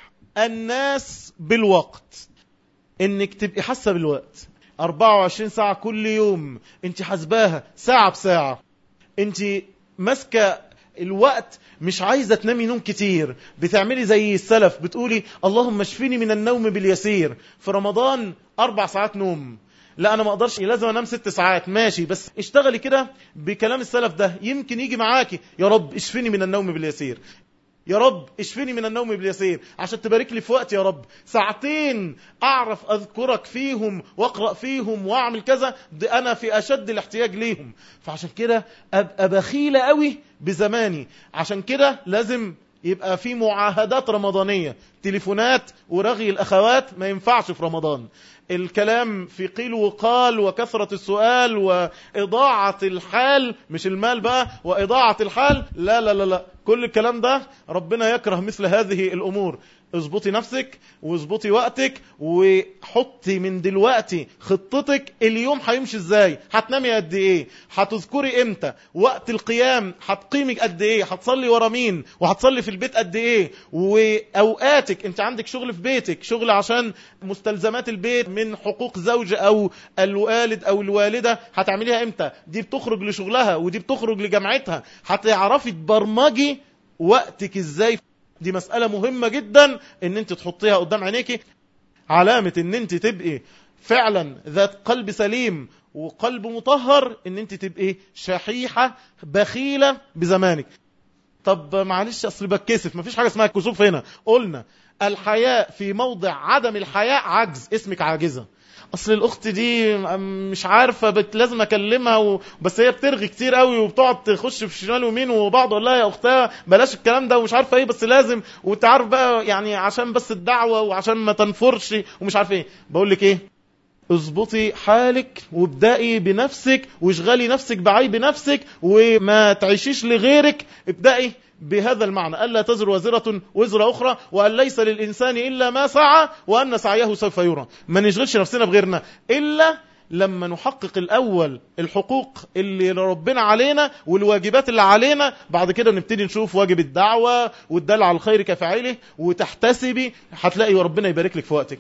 الناس بالوقت انك تبقي حاسه بالوقت 24 ساعة كل يوم انت حاسباها ساعة بساعة انت ماسكة الوقت مش عايزة تنامي نوم كتير بتعملي زي السلف بتقولي اللهم اشفيني من النوم باليسير في رمضان أربع ساعات نوم لا أنا ما أقدرش لازم أنام ست ساعات ماشي بس اشتغلي كده بكلام السلف ده يمكن يجي معاكي يا رب اشفيني من النوم باليسير يا رب اشفيني من النوم باليسير عشان تبارك لي في وقت يا رب ساعتين اعرف اذكرك فيهم واقرا فيهم واعمل كذا ده انا في اشد الاحتياج ليهم فعشان كده ابقى بخيله قوي بزماني عشان كده لازم يبقى في معاهدات رمضانيه تليفونات ورغي الاخوات ما ينفعش في رمضان الكلام في قيل وقال وكثرة السؤال وإضاعة الحال مش المال بقى وإضاعة الحال لا لا لا لا كل الكلام ده ربنا يكره مثل هذه الأمور اظبطي نفسك واظبطي وقتك وحطي من دلوقتي خطتك اليوم هيمشي ازاي هتنامي قد ايه هتذكري امتى وقت القيام هتقيمي قد ايه هتصلي ورا مين وهتصلي في البيت قد ايه واوقاتك انت عندك شغل في بيتك شغل عشان مستلزمات البيت من حقوق زوج او الوالد او الوالده هتعمليها امتى دي بتخرج لشغلها ودي بتخرج لجامعتها هتعرفي تبرمجي وقتك ازاي دي مسألة مهمة جدا ان انت تحطيها قدام عينيك علامة ان انت تبقي فعلا ذات قلب سليم وقلب مطهر ان انت تبقي شحيحة بخيلة بزمانك طب معلش اصل بتكسف مفيش حاجة اسمها كسوف هنا قلنا الحياء في موضع عدم الحياء عجز اسمك عاجزة اصل الاخت دي مش عارفه بت لازم اكلمها و... بس هي بترغي كتير قوي وبتقعد تخش في شمال ويمين وبعض اقول لها يا اختها بلاش الكلام ده ومش عارفه ايه بس لازم وانت عارف بقى يعني عشان بس الدعوه وعشان ما تنفرش ومش عارف ايه بقول لك ايه اظبطي حالك وابدأي بنفسك واشغلي نفسك بعيب نفسك وما تعيشيش لغيرك ابدأي بهذا المعنى ألا تزر وزرة وزر أخرى وأن ليس للإنسان إلا ما سعى وأن سعيه سوف يرى ما نشغلش نفسنا بغيرنا إلا لما نحقق الأول الحقوق اللي ربنا علينا والواجبات اللي علينا بعد كده نبتدي نشوف واجب الدعوة والدل على الخير كفاعله وتحتسبي هتلاقي ربنا يبارك لك في وقتك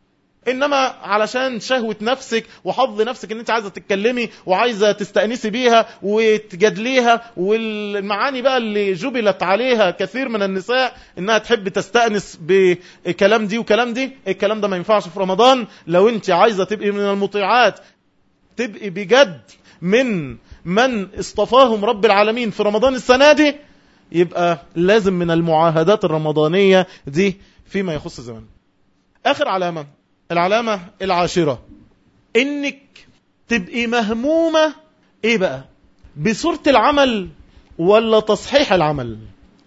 انما علشان شهوة نفسك وحظ نفسك ان انت عايزة تتكلمي وعايزة تستأنسي بيها وتجادليها والمعاني بقى اللي جبلت عليها كثير من النساء انها تحب تستأنس بكلام دي وكلام دي الكلام ده ما ينفعش في رمضان لو انت عايزة تبقي من المطيعات تبقي بجد من من اصطفاهم رب العالمين في رمضان السنة دي يبقى لازم من المعاهدات الرمضانية دي فيما يخص زمان آخر علامة العلامة العاشرة انك تبقي مهمومة ايه بقى بصورة العمل ولا تصحيح العمل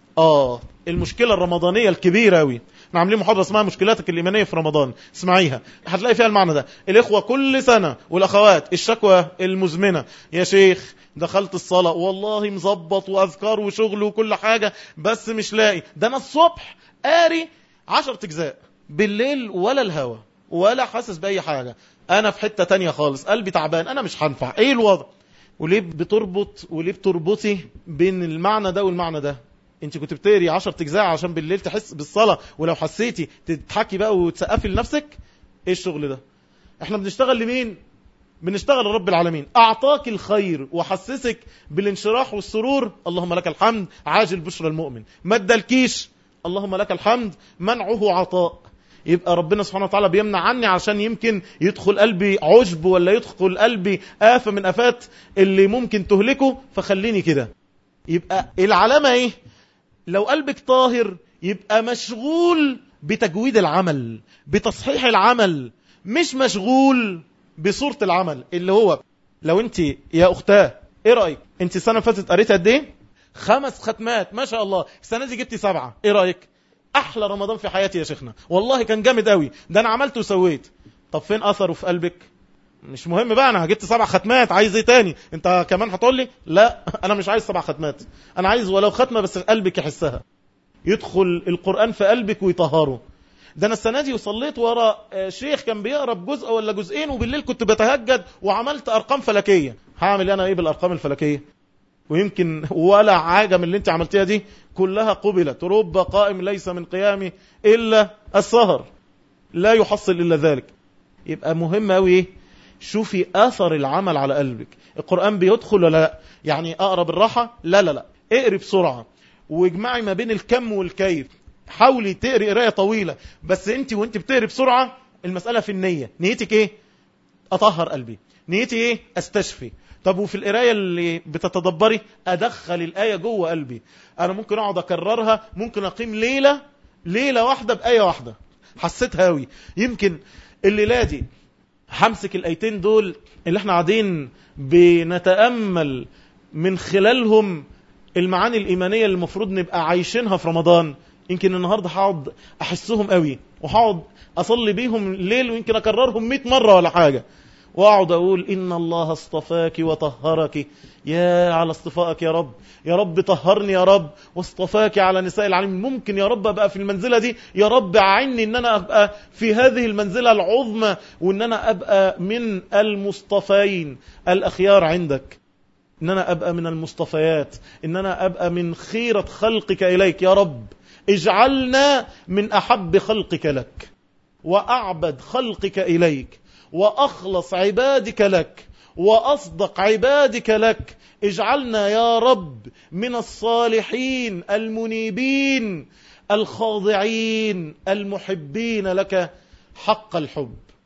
اه المشكلة الرمضانية الكبيرة اوي احنا عاملين محاضرة اسمها مشكلاتك الإيمانية في رمضان اسمعيها هتلاقي فيها المعنى ده الإخوة كل سنة والأخوات الشكوى المزمنة يا شيخ دخلت الصلاة والله مظبط وأذكار وشغل وكل حاجة بس مش لاقي ده أنا الصبح قاري عشر تجزاء بالليل ولا الهوى ولا حاسس بأي حاجة أنا في حتة تانية خالص قلبي تعبان أنا مش هنفع إيه الوضع وليه بتربط وليه بتربطي بين المعنى ده والمعنى ده انت كنت بتقري 10 اجزاء عشان بالليل تحس بالصلاه ولو حسيتي تضحكي بقى وتسقفي لنفسك ايه الشغل ده احنا بنشتغل لمين بنشتغل لرب العالمين اعطاك الخير وحسسك بالانشراح والسرور اللهم لك الحمد عاجل بشرى المؤمن ما ادالكيش اللهم لك الحمد منعه عطاء يبقى ربنا سبحانه وتعالى بيمنع عني عشان يمكن يدخل قلبي عجب ولا يدخل قلبي آفة من آفات اللي ممكن تهلكه فخليني كده يبقى العلامة ايه لو قلبك طاهر يبقى مشغول بتجويد العمل بتصحيح العمل مش مشغول بصورة العمل اللي هو لو انت يا اختاه ايه رأيك انت السنة اللي فاتت قريت قد ايه خمس ختمات ما شاء الله السنة دي جبتي سبعة ايه رأيك احلى رمضان في حياتي يا شيخنا والله كان جامد قوي ده انا عملت وسويت طب فين اثره في قلبك مش مهم بقى انا جبت سبع ختمات عايز ايه تاني انت كمان هتقول لي لا انا مش عايز سبع ختمات انا عايز ولو ختمه بس قلبك يحسها يدخل القران في قلبك ويطهره ده انا السنه دي وصليت ورا شيخ كان بيقرا بجزء ولا جزئين وبالليل كنت بتهجد وعملت ارقام فلكيه هعمل انا ايه بالارقام الفلكيه ويمكن ولا حاجه من اللي انت عملتيها دي كلها قبلت رب قائم ليس من قيامه الا السهر لا يحصل الا ذلك يبقى مهم قوي ايه شوفي اثر العمل على قلبك القران بيدخل ولا لا يعني اقرا بالراحه لا لا لا اقري بسرعه واجمعي ما بين الكم والكيف حاولي تقري قرايه طويله بس انت وانت بتقري بسرعه المساله في النيه نيتك ايه اطهر قلبي نيتي ايه استشفي طب وفي القرايه اللي بتتدبري ادخل الايه جوه قلبي انا ممكن اقعد اكررها ممكن اقيم ليله ليله واحده بايه واحده حسيتها قوي يمكن الليله دي همسك الايتين دول اللي احنا قاعدين بنتامل من خلالهم المعاني الايمانيه اللي المفروض نبقى عايشينها في رمضان يمكن النهارده هقعد احسهم قوي وهقعد اصلي بيهم الليل ويمكن اكررهم 100 مره ولا حاجه واقعد اقول ان الله اصطفاك وطهرك يا على اصطفائك يا رب يا رب طهرني يا رب واصطفاك على نساء العالمين ممكن يا رب ابقى في المنزله دي يا رب اعني ان انا ابقى في هذه المنزله العظمى وان انا ابقى من المصطفين الاخيار عندك ان انا ابقى من المصطفيات ان انا ابقى من خيره خلقك اليك يا رب اجعلنا من احب خلقك لك واعبد خلقك اليك واخلص عبادك لك واصدق عبادك لك اجعلنا يا رب من الصالحين المنيبين الخاضعين المحبين لك حق الحب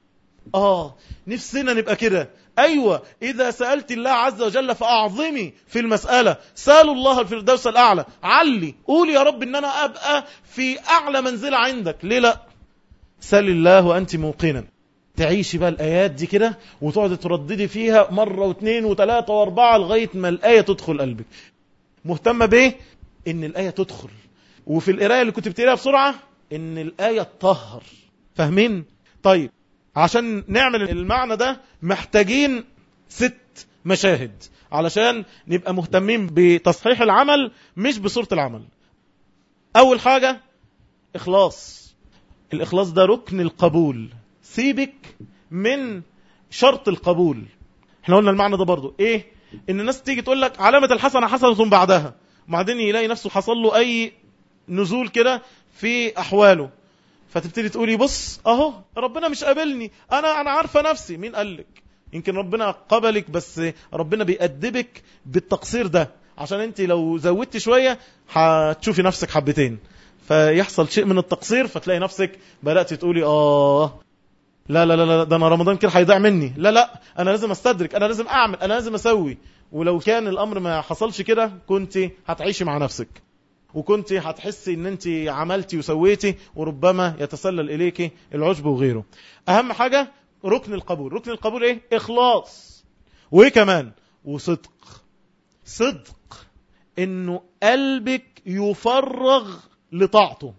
آه نفسنا نبقى كده أيوة إذا سألت الله عز وجل فأعظمي في المسألة سألوا الله الفردوس الأعلى علي قول يا رب إن أنا أبقى في أعلى منزلة عندك ليه لا سأل الله وأنت موقنا تعيشي بقى الآيات دي كده وتقعد ترددي فيها مرة واثنين وثلاثة واربعة لغاية ما الآية تدخل قلبك مهتمة بإيه؟ إن الآية تدخل وفي القراية اللي كنت بتقراها بسرعة إن الآية تطهر فاهمين؟ طيب عشان نعمل المعنى ده محتاجين ست مشاهد علشان نبقى مهتمين بتصحيح العمل مش بصورة العمل أول حاجة إخلاص الإخلاص ده ركن القبول سيبك من شرط القبول احنا قلنا المعنى ده برضو ايه ان الناس تيجي تقول لك علامة الحسنة حسنة بعدها وبعدين يلاقي نفسه حصل له اي نزول كده في احواله فتبتدي تقولي بص اهو ربنا مش قابلني انا انا عارفه نفسي مين قال لك يمكن ربنا قبلك بس ربنا بيأدبك بالتقصير ده عشان انت لو زودت شويه هتشوفي نفسك حبتين فيحصل شيء من التقصير فتلاقي نفسك بدأت تقولي اه لا لا لا لا ده انا رمضان كده هيضيع مني لا لا انا لازم استدرك انا لازم اعمل انا لازم اسوي ولو كان الامر ما حصلش كده كنت هتعيشي مع نفسك وكنت هتحسي ان انت عملتي وسويتي وربما يتسلل اليك العجب وغيره اهم حاجة ركن القبول ركن القبول ايه اخلاص وايه كمان وصدق صدق انه قلبك يفرغ لطاعته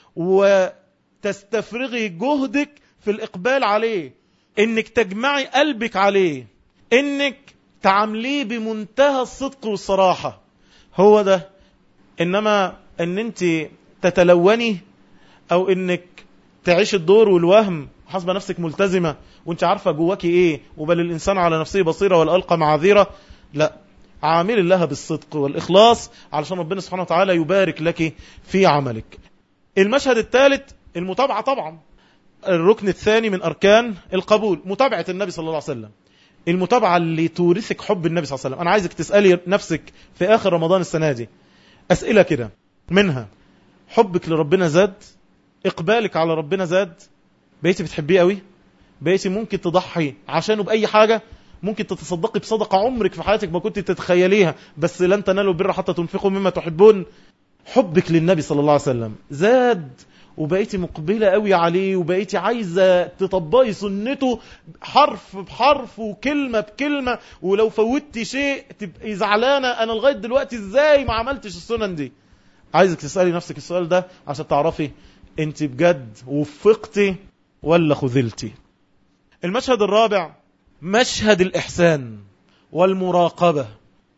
وتستفرغي جهدك في الإقبال عليه إنك تجمعي قلبك عليه إنك تعامليه بمنتهى الصدق والصراحة هو ده إنما إن أنت تتلوني أو إنك تعيش الدور والوهم حسب نفسك ملتزمة وانت عارفة جواكي ايه وبل الإنسان على نفسه بصيرة والألقى معاذيرة لا عامل الله بالصدق والإخلاص علشان ربنا سبحانه وتعالى يبارك لك في عملك المشهد الثالث المتابعة طبعا الركن الثاني من أركان القبول متابعة النبي صلى الله عليه وسلم المتابعة اللي تورثك حب النبي صلى الله عليه وسلم أنا عايزك تسألي نفسك في آخر رمضان السنة دي أسئلة كده منها حبك لربنا زاد إقبالك على ربنا زاد بقيتي بتحبيه قوي بقيتي ممكن تضحي عشانه بأي حاجة ممكن تتصدقي بصدقة عمرك في حياتك ما كنت تتخيليها بس لن تنالوا البر حتى تنفقوا مما تحبون حبك للنبي صلى الله عليه وسلم زاد وبقيتي مقبلة قوي عليه وبقيتي عايزة تطبقي سنته حرف بحرف وكلمة بكلمة ولو فوتي شيء تبقي زعلانة أنا لغاية دلوقتي إزاي ما عملتش السنن دي عايزك تسألي نفسك السؤال ده عشان تعرفي انت بجد وفقتي ولا خذلتي المشهد الرابع مشهد الإحسان والمراقبة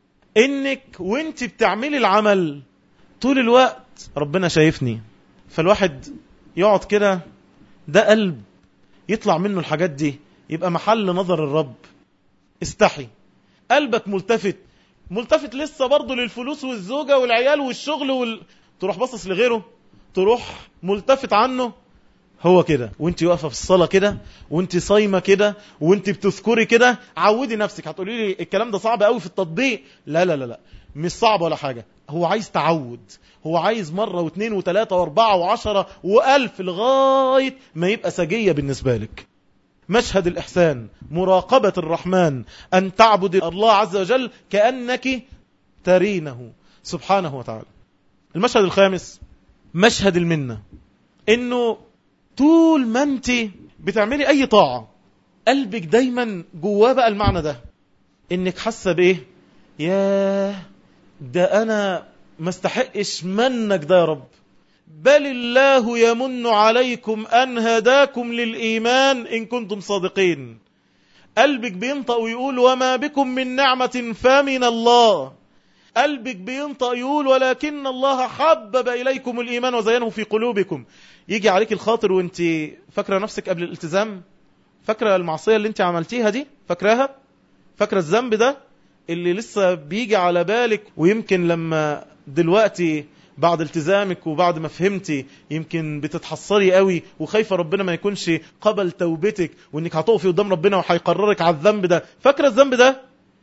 انك وانت بتعملي العمل طول الوقت ربنا شايفني فالواحد يقعد كده ده قلب يطلع منه الحاجات دي يبقى محل نظر الرب استحي قلبك ملتفت ملتفت لسه برضه للفلوس والزوجة والعيال والشغل وال... تروح باصص لغيره تروح ملتفت عنه هو كده وانت واقفه في الصلاه كده وانت صايمه كده وانت بتذكري كده عودي نفسك هتقولي لي الكلام ده صعب قوي في التطبيق لا لا لا لا مش صعب ولا حاجه هو عايز تعود هو عايز مرة واثنين وثلاثة واربعة وعشرة والف لغاية ما يبقى سجية بالنسبة لك مشهد الإحسان مراقبة الرحمن أن تعبد الله عز وجل كأنك ترينه سبحانه وتعالى المشهد الخامس مشهد المنة إنه طول ما أنت بتعملي أي طاعة قلبك دايما جواه بقى المعنى ده إنك حاسة بإيه ياه ده أنا ما استحقش منك ده يا رب بل الله يمن عليكم أن هداكم للإيمان إن كنتم صادقين قلبك بينطق ويقول وما بكم من نعمة فمن الله قلبك بينطق يقول ولكن الله حبب إليكم الإيمان وزينه في قلوبكم يجي عليك الخاطر وانت فاكرة نفسك قبل الالتزام فاكرة المعصية اللي انت عملتيها دي فاكراها فاكرة الذنب ده اللي لسه بيجي على بالك ويمكن لما دلوقتي بعد التزامك وبعد ما فهمتي يمكن بتتحصري قوي وخايفه ربنا ما يكونش قبل توبتك وانك هتقفي قدام ربنا وهيقررك على الذنب ده فاكره الذنب ده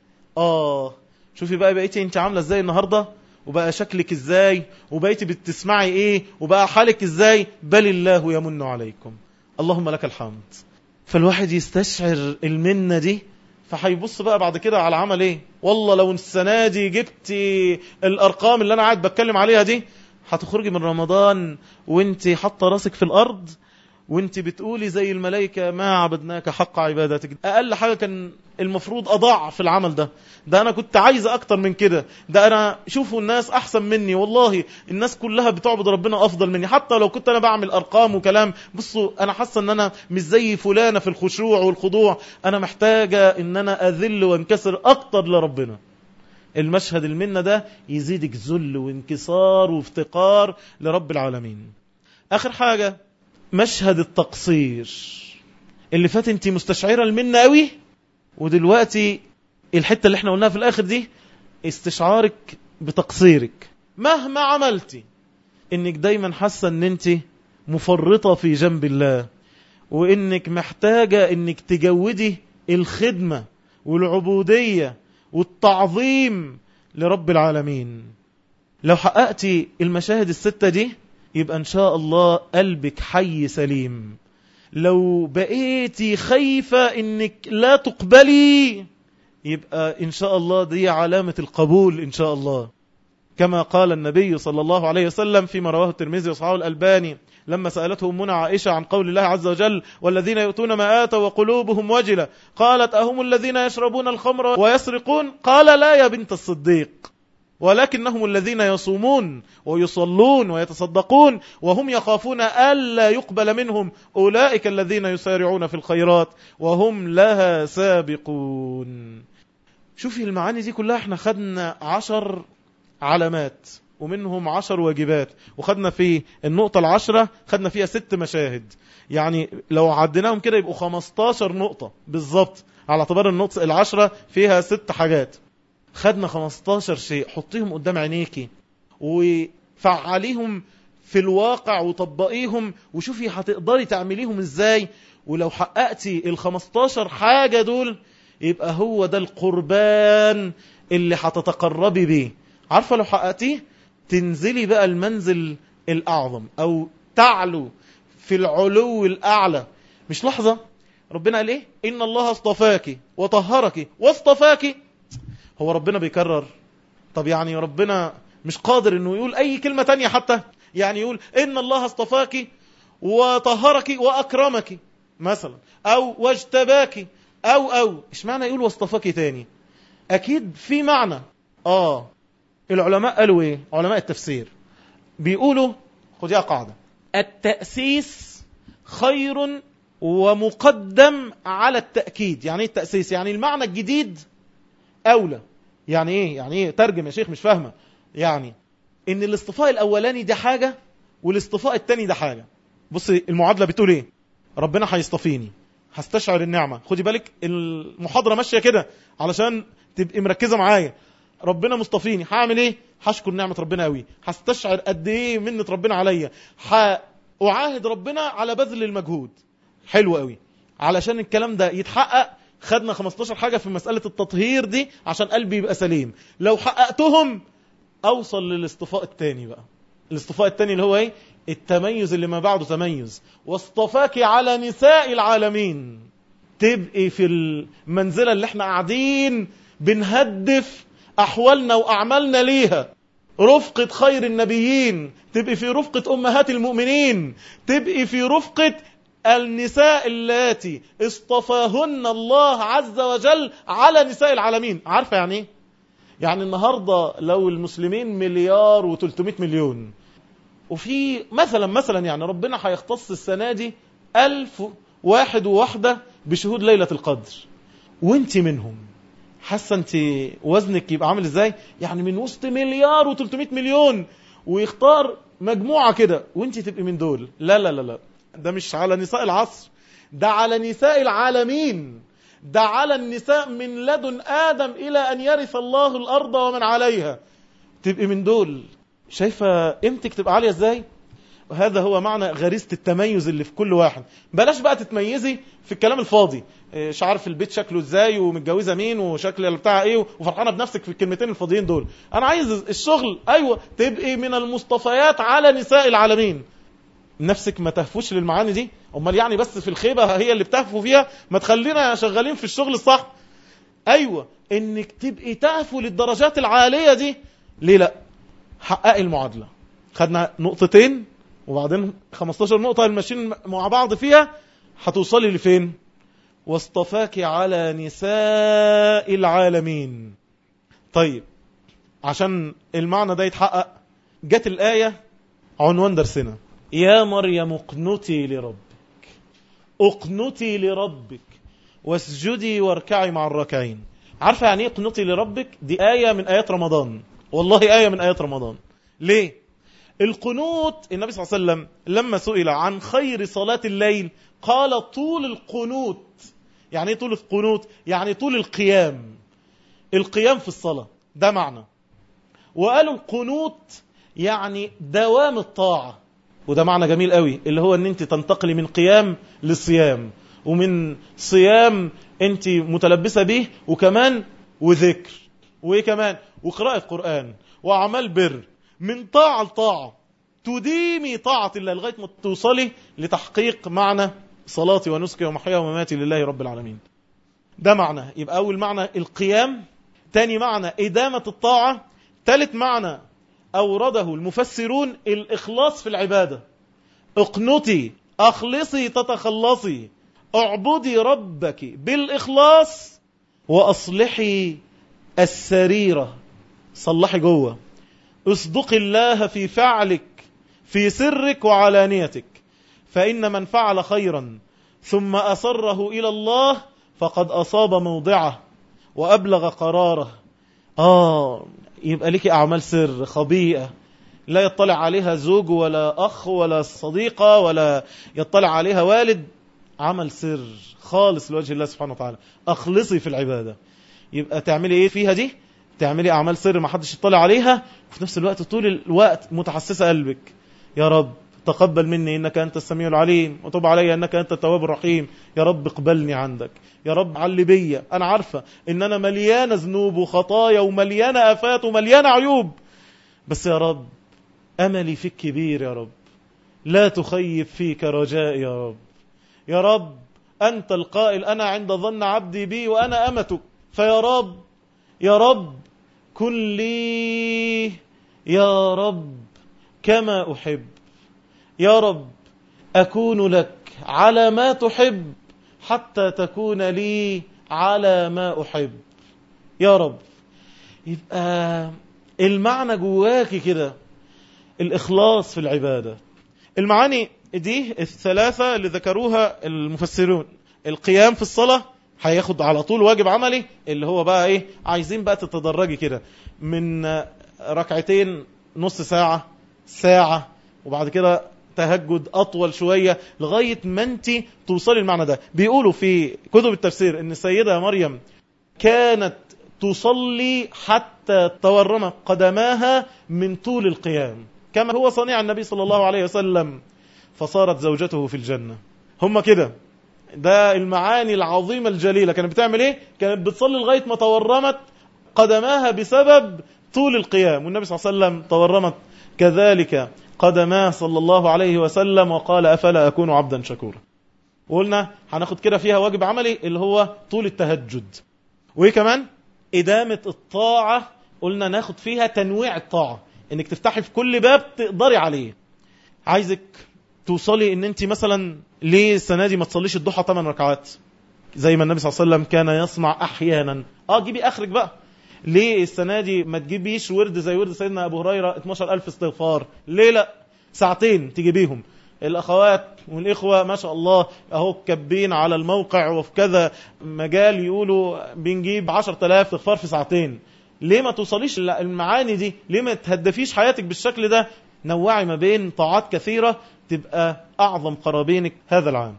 اه شوفي بقى بقيتي انت عامله ازاي النهارده وبقى شكلك ازاي وبقيتي بتسمعي ايه وبقى حالك ازاي بل الله يمن عليكم اللهم لك الحمد فالواحد يستشعر المنة دي فهيبص بقى بعد كده على عمل ايه والله لو السنة دي جبت الارقام اللي انا قاعد بتكلم عليها دي هتخرجي من رمضان وانت حاطه راسك في الارض وانت بتقولي زي الملائكة ما عبدناك حق عبادتك اقل حاجة كان المفروض اضاع في العمل ده ده انا كنت عايز اكتر من كده ده انا شوفوا الناس احسن مني والله الناس كلها بتعبد ربنا افضل مني حتى لو كنت انا بعمل ارقام وكلام بصوا انا حاسه ان انا مش زي فلانه في الخشوع والخضوع انا محتاجه ان انا اذل وانكسر اكتر لربنا المشهد المنه ده يزيدك ذل وانكسار وافتقار لرب العالمين اخر حاجه مشهد التقصير اللي فات انت مستشعره المنه قوي ودلوقتي الحته اللي احنا قلناها في الاخر دي استشعارك بتقصيرك مهما عملتي انك دايما حاسه ان انت مفرطه في جنب الله وانك محتاجه انك تجودي الخدمه والعبوديه والتعظيم لرب العالمين لو حققتي المشاهد الستة دي يبقى إن شاء الله قلبك حي سليم لو بقيتي خايفة إنك لا تقبلي يبقى إن شاء الله دي علامة القبول إن شاء الله كما قال النبي صلى الله عليه وسلم فيما رواه الترمذي وصحابه الألباني لما سألته أمنا عائشة عن قول الله عز وجل والذين يؤتون ما آتوا وقلوبهم وجلة قالت أهم الذين يشربون الخمر ويسرقون قال لا يا بنت الصديق ولكنهم الذين يصومون ويصلون ويتصدقون وهم يخافون ألا يقبل منهم أولئك الذين يسارعون في الخيرات وهم لها سابقون شوفي المعاني دي كلها احنا خدنا عشر علامات ومنهم عشر واجبات وخدنا في النقطة العشرة خدنا فيها ست مشاهد يعني لو عديناهم كده يبقوا 15 نقطة بالظبط على اعتبار النقطة العشرة فيها ست حاجات خدنا 15 شيء حطيهم قدام عينيكي وفعليهم في الواقع وطبقيهم وشوفي هتقدري تعمليهم ازاي ولو حققتي ال 15 حاجة دول يبقى هو ده القربان اللي هتتقربي بيه عارفة لو حققتيه تنزلي بقى المنزل الأعظم أو تعلو في العلو الأعلى مش لحظة ربنا قال إيه إن الله اصطفاك وطهرك واصطفاك هو ربنا بيكرر طب يعني ربنا مش قادر انه يقول اي كلمة تانية حتى يعني يقول ان الله اصطفاك وطهرك واكرمك مثلا او واجتباك او او ايش معنى يقول واصطفاك تاني اكيد في معنى اه العلماء قالوا ايه علماء التفسير بيقولوا خديها قاعدة التأسيس خير ومقدم على التأكيد يعني ايه التأسيس يعني المعنى الجديد أولى يعني ايه يعني ايه ترجم يا شيخ مش فاهمة يعني ان الاصطفاء الاولاني ده حاجة والاصطفاء التاني ده حاجة بصي المعادلة بتقول ايه ربنا هيصطفيني هستشعر النعمة خدي بالك المحاضرة ماشية كده علشان تبقي مركزة معايا ربنا مصطفيني هعمل ايه هشكر نعمة ربنا قوي هستشعر قد ايه منة ربنا عليا هأعاهد ربنا على بذل المجهود حلو قوي علشان الكلام ده يتحقق خدنا 15 حاجة في مسألة التطهير دي عشان قلبي يبقى سليم لو حققتهم اوصل للاصطفاء الثاني بقى الاصطفاء الثاني اللي هو ايه التميز اللي ما بعده تميز واصطفاك على نساء العالمين تبقي في المنزلة اللي احنا قاعدين بنهدف احوالنا واعمالنا ليها رفقة خير النبيين تبقي في رفقة امهات المؤمنين تبقي في رفقة النساء اللاتي اصطفاهن الله عز وجل على نساء العالمين عارفة يعني ايه يعني النهاردة لو المسلمين مليار و300 مليون وفي مثلا مثلا يعني ربنا هيختص السنة دي ألف واحد وواحدة بشهود ليلة القدر وانت منهم حاسة انت وزنك يبقى عامل ازاي يعني من وسط مليار و300 مليون ويختار مجموعة كده وانت تبقي من دول لا لا لا لا ده مش على نساء العصر ده على نساء العالمين ده على النساء من لدن آدم إلى أن يرث الله الأرض ومن عليها تبقي من دول شايفة قيمتك تبقى عالية ازاي وهذا هو معنى غريزة التميز اللي في كل واحد بلاش بقى تتميزي في الكلام الفاضي مش عارف البيت شكله ازاي ومتجوزه مين وشكل بتاع ايه وفرحانه بنفسك في الكلمتين الفاضيين دول انا عايز الشغل ايوه تبقي من المصطفيات على نساء العالمين نفسك ما تهفوش للمعاني دي امال يعني بس في الخيبة هي اللي بتهفوا فيها ما تخلينا شغالين في الشغل الصح ايوه انك تبقي تهفوا للدرجات العالية دي ليه لا حققي المعادلة خدنا نقطتين وبعدين 15 نقطة الماشيين مع بعض فيها هتوصلي لفين واصطفاك على نساء العالمين طيب عشان المعنى ده يتحقق جت الآية عنوان درسنا يا مريم اقنتي لربك اقنتي لربك واسجدي واركعي مع الراكعين عارفة يعني ايه اقنتي لربك دي آية من آيات رمضان والله آية من آيات رمضان ليه القنوت النبي صلى الله عليه وسلم لما سئل عن خير صلاة الليل قال طول القنوت يعني ايه طول القنوت يعني طول القيام القيام في الصلاة ده معنى وقالوا القنوت يعني دوام الطاعة وده معنى جميل قوي اللي هو ان انت تنتقلي من قيام لصيام ومن صيام انت متلبسة به وكمان وذكر وايه كمان وقراءة قرآن وعمل بر من طاعة لطاعة تديمي طاعة الله لغاية ما توصلي لتحقيق معنى صلاتي ونسكي ومحيا ومماتي لله رب العالمين ده معنى يبقى أول معنى القيام تاني معنى إدامة الطاعة ثالث معنى أورده المفسرون الإخلاص في العبادة اقنتي أخلصي تتخلصي اعبدي ربك بالإخلاص وأصلحي السريرة صلحي جوه اصدقي الله في فعلك في سرك وعلانيتك فإن من فعل خيرا ثم أصره إلى الله فقد أصاب موضعه وأبلغ قراره آه يبقى لك أعمال سر خبيئة لا يطلع عليها زوج ولا أخ ولا صديقة ولا يطلع عليها والد عمل سر خالص لوجه الله سبحانه وتعالى أخلصي في العبادة يبقى تعملي إيه فيها دي تعملي أعمال سر ما حدش يطلع عليها وفي نفس الوقت طول الوقت متحسسة قلبك يا رب تقبل مني إنك أنت السميع العليم وتب علي إنك أنت التواب الرحيم يا رب اقبلني عندك يا رب علي بيا أنا عارفة إن أنا مليانة ذنوب وخطايا ومليانة آفات ومليانة عيوب بس يا رب أملي فيك كبير يا رب لا تخيب فيك رجائي يا رب يا رب أنت القائل أنا عند ظن عبدي بي وأنا أمتك فيا رب يا رب كن لي يا رب كما أحب يا رب أكون لك على ما تحب حتى تكون لي على ما أحب يا رب يبقى المعنى جواكي كده الإخلاص في العبادة المعاني دي الثلاثة اللي ذكروها المفسرون القيام في الصلاة هياخد على طول واجب عملي اللي هو بقى ايه عايزين بقى تتدرجي كده من ركعتين نص ساعة ساعة وبعد كده تهجد أطول شوية لغاية ما انت توصلي المعنى ده بيقولوا في كتب التفسير ان السيدة مريم كانت تصلي حتى تورم قدماها من طول القيام كما هو صنيع النبي صلى الله عليه وسلم فصارت زوجته في الجنة هم كده ده المعاني العظيمة الجليلة كانت بتعمل ايه كانت بتصلي لغاية ما تورمت قدماها بسبب طول القيام والنبي صلى الله عليه وسلم تورمت كذلك قدماه صلى الله عليه وسلم وقال أفلا أكون عبدا شكورا وقلنا هناخد كده فيها واجب عملي اللي هو طول التهجد وايه كمان إدامة الطاعة قلنا ناخد فيها تنويع الطاعة انك تفتحي في كل باب تقدري عليه عايزك توصلي ان انت مثلا ليه السنه دي ما تصليش الضحى 8 ركعات زي ما النبي صلى الله عليه وسلم كان يصنع احيانا اه جيبي اخرك بقى ليه السنه دي ما تجيبيش ورد زي ورد سيدنا ابو هريره 12000 استغفار ليه لا ساعتين تجيبيهم الاخوات والاخوه ما شاء الله اهو كبين على الموقع وفي كذا مجال يقولوا بنجيب 10000 استغفار في ساعتين ليه ما توصليش المعاني دي ليه ما تهدفيش حياتك بالشكل ده نوعي ما بين طاعات كثيرة تبقى أعظم قرابينك هذا العام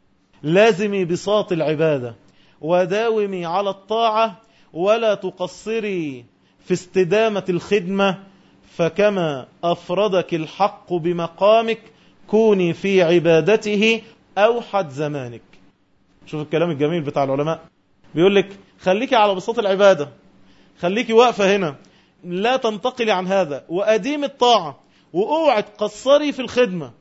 لازمي بساط العبادة وداومي على الطاعة ولا تقصري في استدامة الخدمة فكما أفردك الحق بمقامك كوني في عبادته أوحد زمانك شوف الكلام الجميل بتاع العلماء بيقول لك خليكي على بساط العبادة خليكي واقفة هنا لا تنتقلي عن هذا وأديم الطاعة واوعي تقصري في الخدمة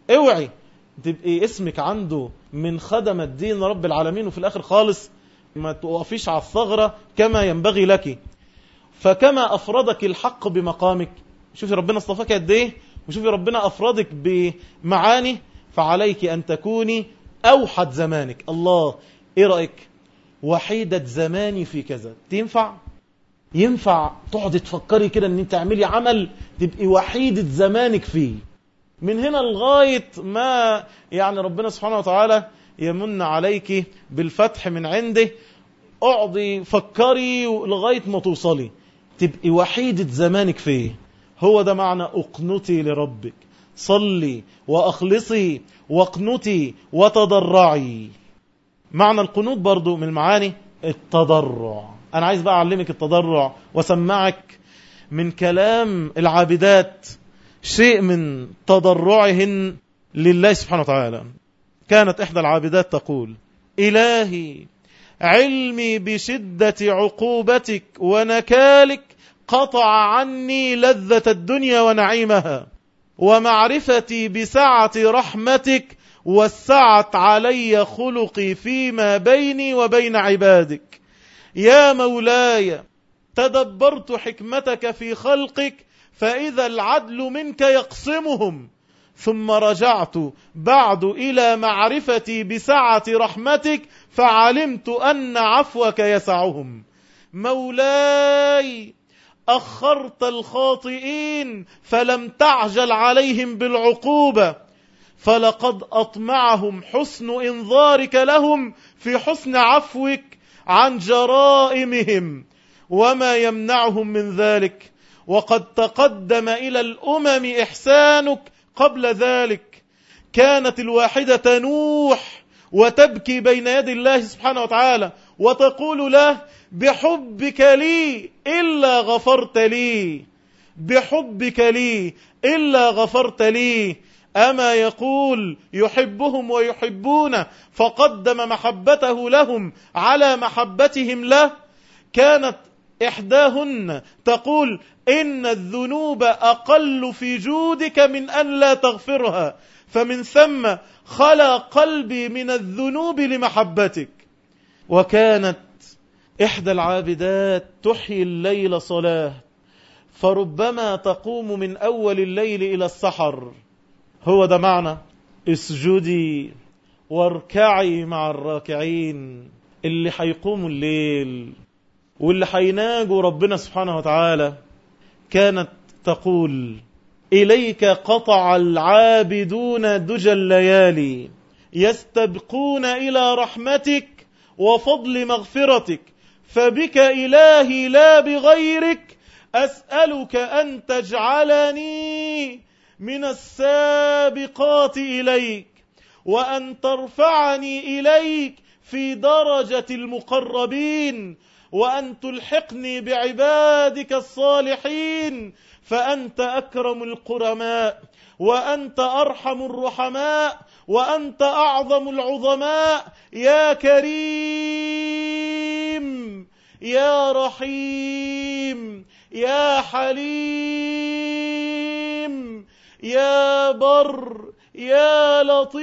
اوعي تبقي اسمك عنده من خدم الدين رب العالمين وفي الآخر خالص ما توقفيش على الثغرة كما ينبغي لك فكما أفردك الحق بمقامك شوفي ربنا اصطفاك قد ايه وشوفي ربنا أفردك بمعاني فعليك أن تكوني أوحد زمانك الله إيه رأيك وحيدة زماني في كذا تنفع ينفع تقعد تفكري كده ان انت تعملي عمل تبقي وحيدة زمانك فيه من هنا لغاية ما يعني ربنا سبحانه وتعالى يمن عليك بالفتح من عنده اقعدي فكري لغاية ما توصلي تبقي وحيدة زمانك فيه هو ده معنى اقنتي لربك صلي واخلصي واقنتي وتضرعي معنى القنوت برضو من المعاني التضرع انا عايز بقى اعلمك التضرع واسمعك من كلام العابدات شيء من تضرعهن لله سبحانه وتعالى كانت إحدى العابدات تقول إلهي علمي بشدة عقوبتك ونكالك قطع عني لذة الدنيا ونعيمها ومعرفتي بسعة رحمتك وسعت علي خلقي فيما بيني وبين عبادك يا مولاي تدبرت حكمتك في خلقك فإذا العدل منك يقسمهم ثم رجعت بعد إلى معرفتي بسعة رحمتك فعلمت أن عفوك يسعهم مولاي أخرت الخاطئين فلم تعجل عليهم بالعقوبة فلقد أطمعهم حسن إنظارك لهم في حسن عفوك عن جرائمهم وما يمنعهم من ذلك وقد تقدم إلى الأمم إحسانك قبل ذلك كانت الواحدة تنوح وتبكي بين يدي الله سبحانه وتعالى وتقول له بحبك لي إلا غفرت لي بحبك لي إلا غفرت لي أما يقول يحبهم ويحبونه فقدم محبته لهم على محبتهم له كانت إحداهن تقول إن الذنوب أقل في جودك من أن لا تغفرها فمن ثم خلى قلبي من الذنوب لمحبتك وكانت إحدى العابدات تحيي الليل صلاة فربما تقوم من أول الليل إلى السحر هو ده معنى اسجدي واركعي مع الراكعين اللي حيقوموا الليل واللي حيناجوا ربنا سبحانه وتعالى كانت تقول إليك قطع العابدون دجى الليالي يستبقون إلى رحمتك وفضل مغفرتك فبك إلهي لا بغيرك أسألك أن تجعلني من السابقات إليك وأن ترفعني إليك في درجة المقربين وأن تلحقني بعبادك الصالحين فأنت أكرم القرماء وأنت أرحم الرحماء وأنت أعظم العظماء يا كريم يا رحيم يا حليم يا بر يا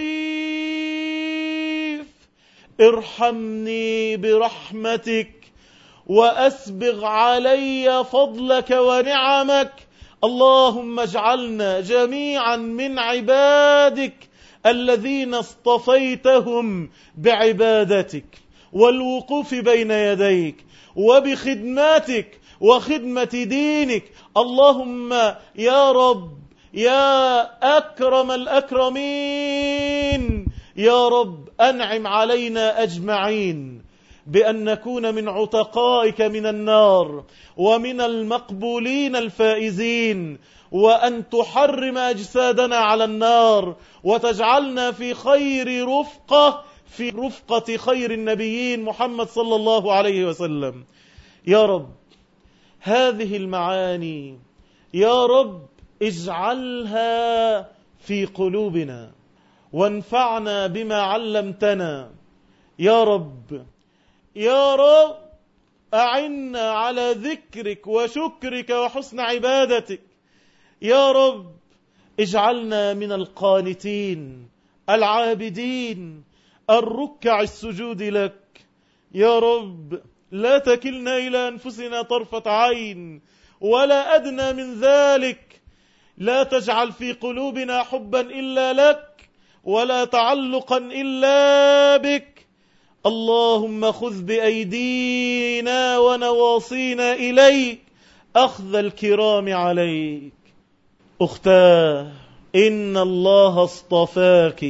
لطيف ارحمني برحمتك وأسبغ علي فضلك ونعمك اللهم اجعلنا جميعا من عبادك الذين اصطفيتهم بعبادتك والوقوف بين يديك وبخدماتك وخدمة دينك اللهم يا رب يا أكرم الأكرمين يا رب أنعم علينا أجمعين بأن نكون من عتقائك من النار ومن المقبولين الفائزين وأن تحرم أجسادنا على النار وتجعلنا في خير رفقة في رفقة خير النبيين محمد صلى الله عليه وسلم يا رب هذه المعاني يا رب اجعلها في قلوبنا وانفعنا بما علمتنا يا رب يا رب أعنا على ذكرك وشكرك وحسن عبادتك يا رب اجعلنا من القانتين العابدين الركع السجود لك يا رب لا تكلنا إلى أنفسنا طرفة عين ولا أدنى من ذلك لا تجعل في قلوبنا حبا إلا لك ولا تعلقا إلا بك اللهم خذ بأيدينا ونواصينا إليك أخذ الكرام عليك أختاه إن الله اصطفاك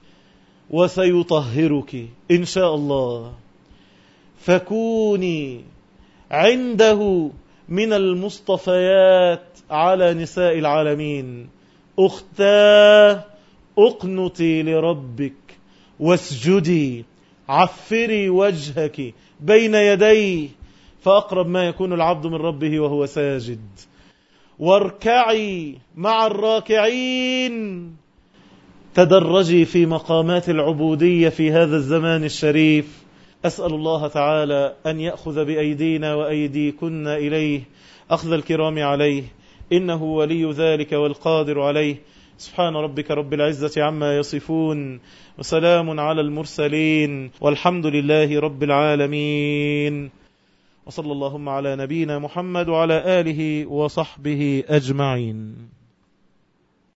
وسيطهرك إن شاء الله فكوني عنده من المصطفيات على نساء العالمين أختاه أقنتي لربك واسجدي عفري وجهك بين يديه فأقرب ما يكون العبد من ربه وهو ساجد واركعي مع الراكعين تدرجي في مقامات العبودية في هذا الزمان الشريف أسأل الله تعالى أن يأخذ بأيدينا وأيديكن إليه أخذ الكرام عليه إنه ولي ذلك والقادر عليه سبحان ربك رب العزة عما يصفون وسلام على المرسلين والحمد لله رب العالمين وصلى اللهم على نبينا محمد وعلى آله وصحبه أجمعين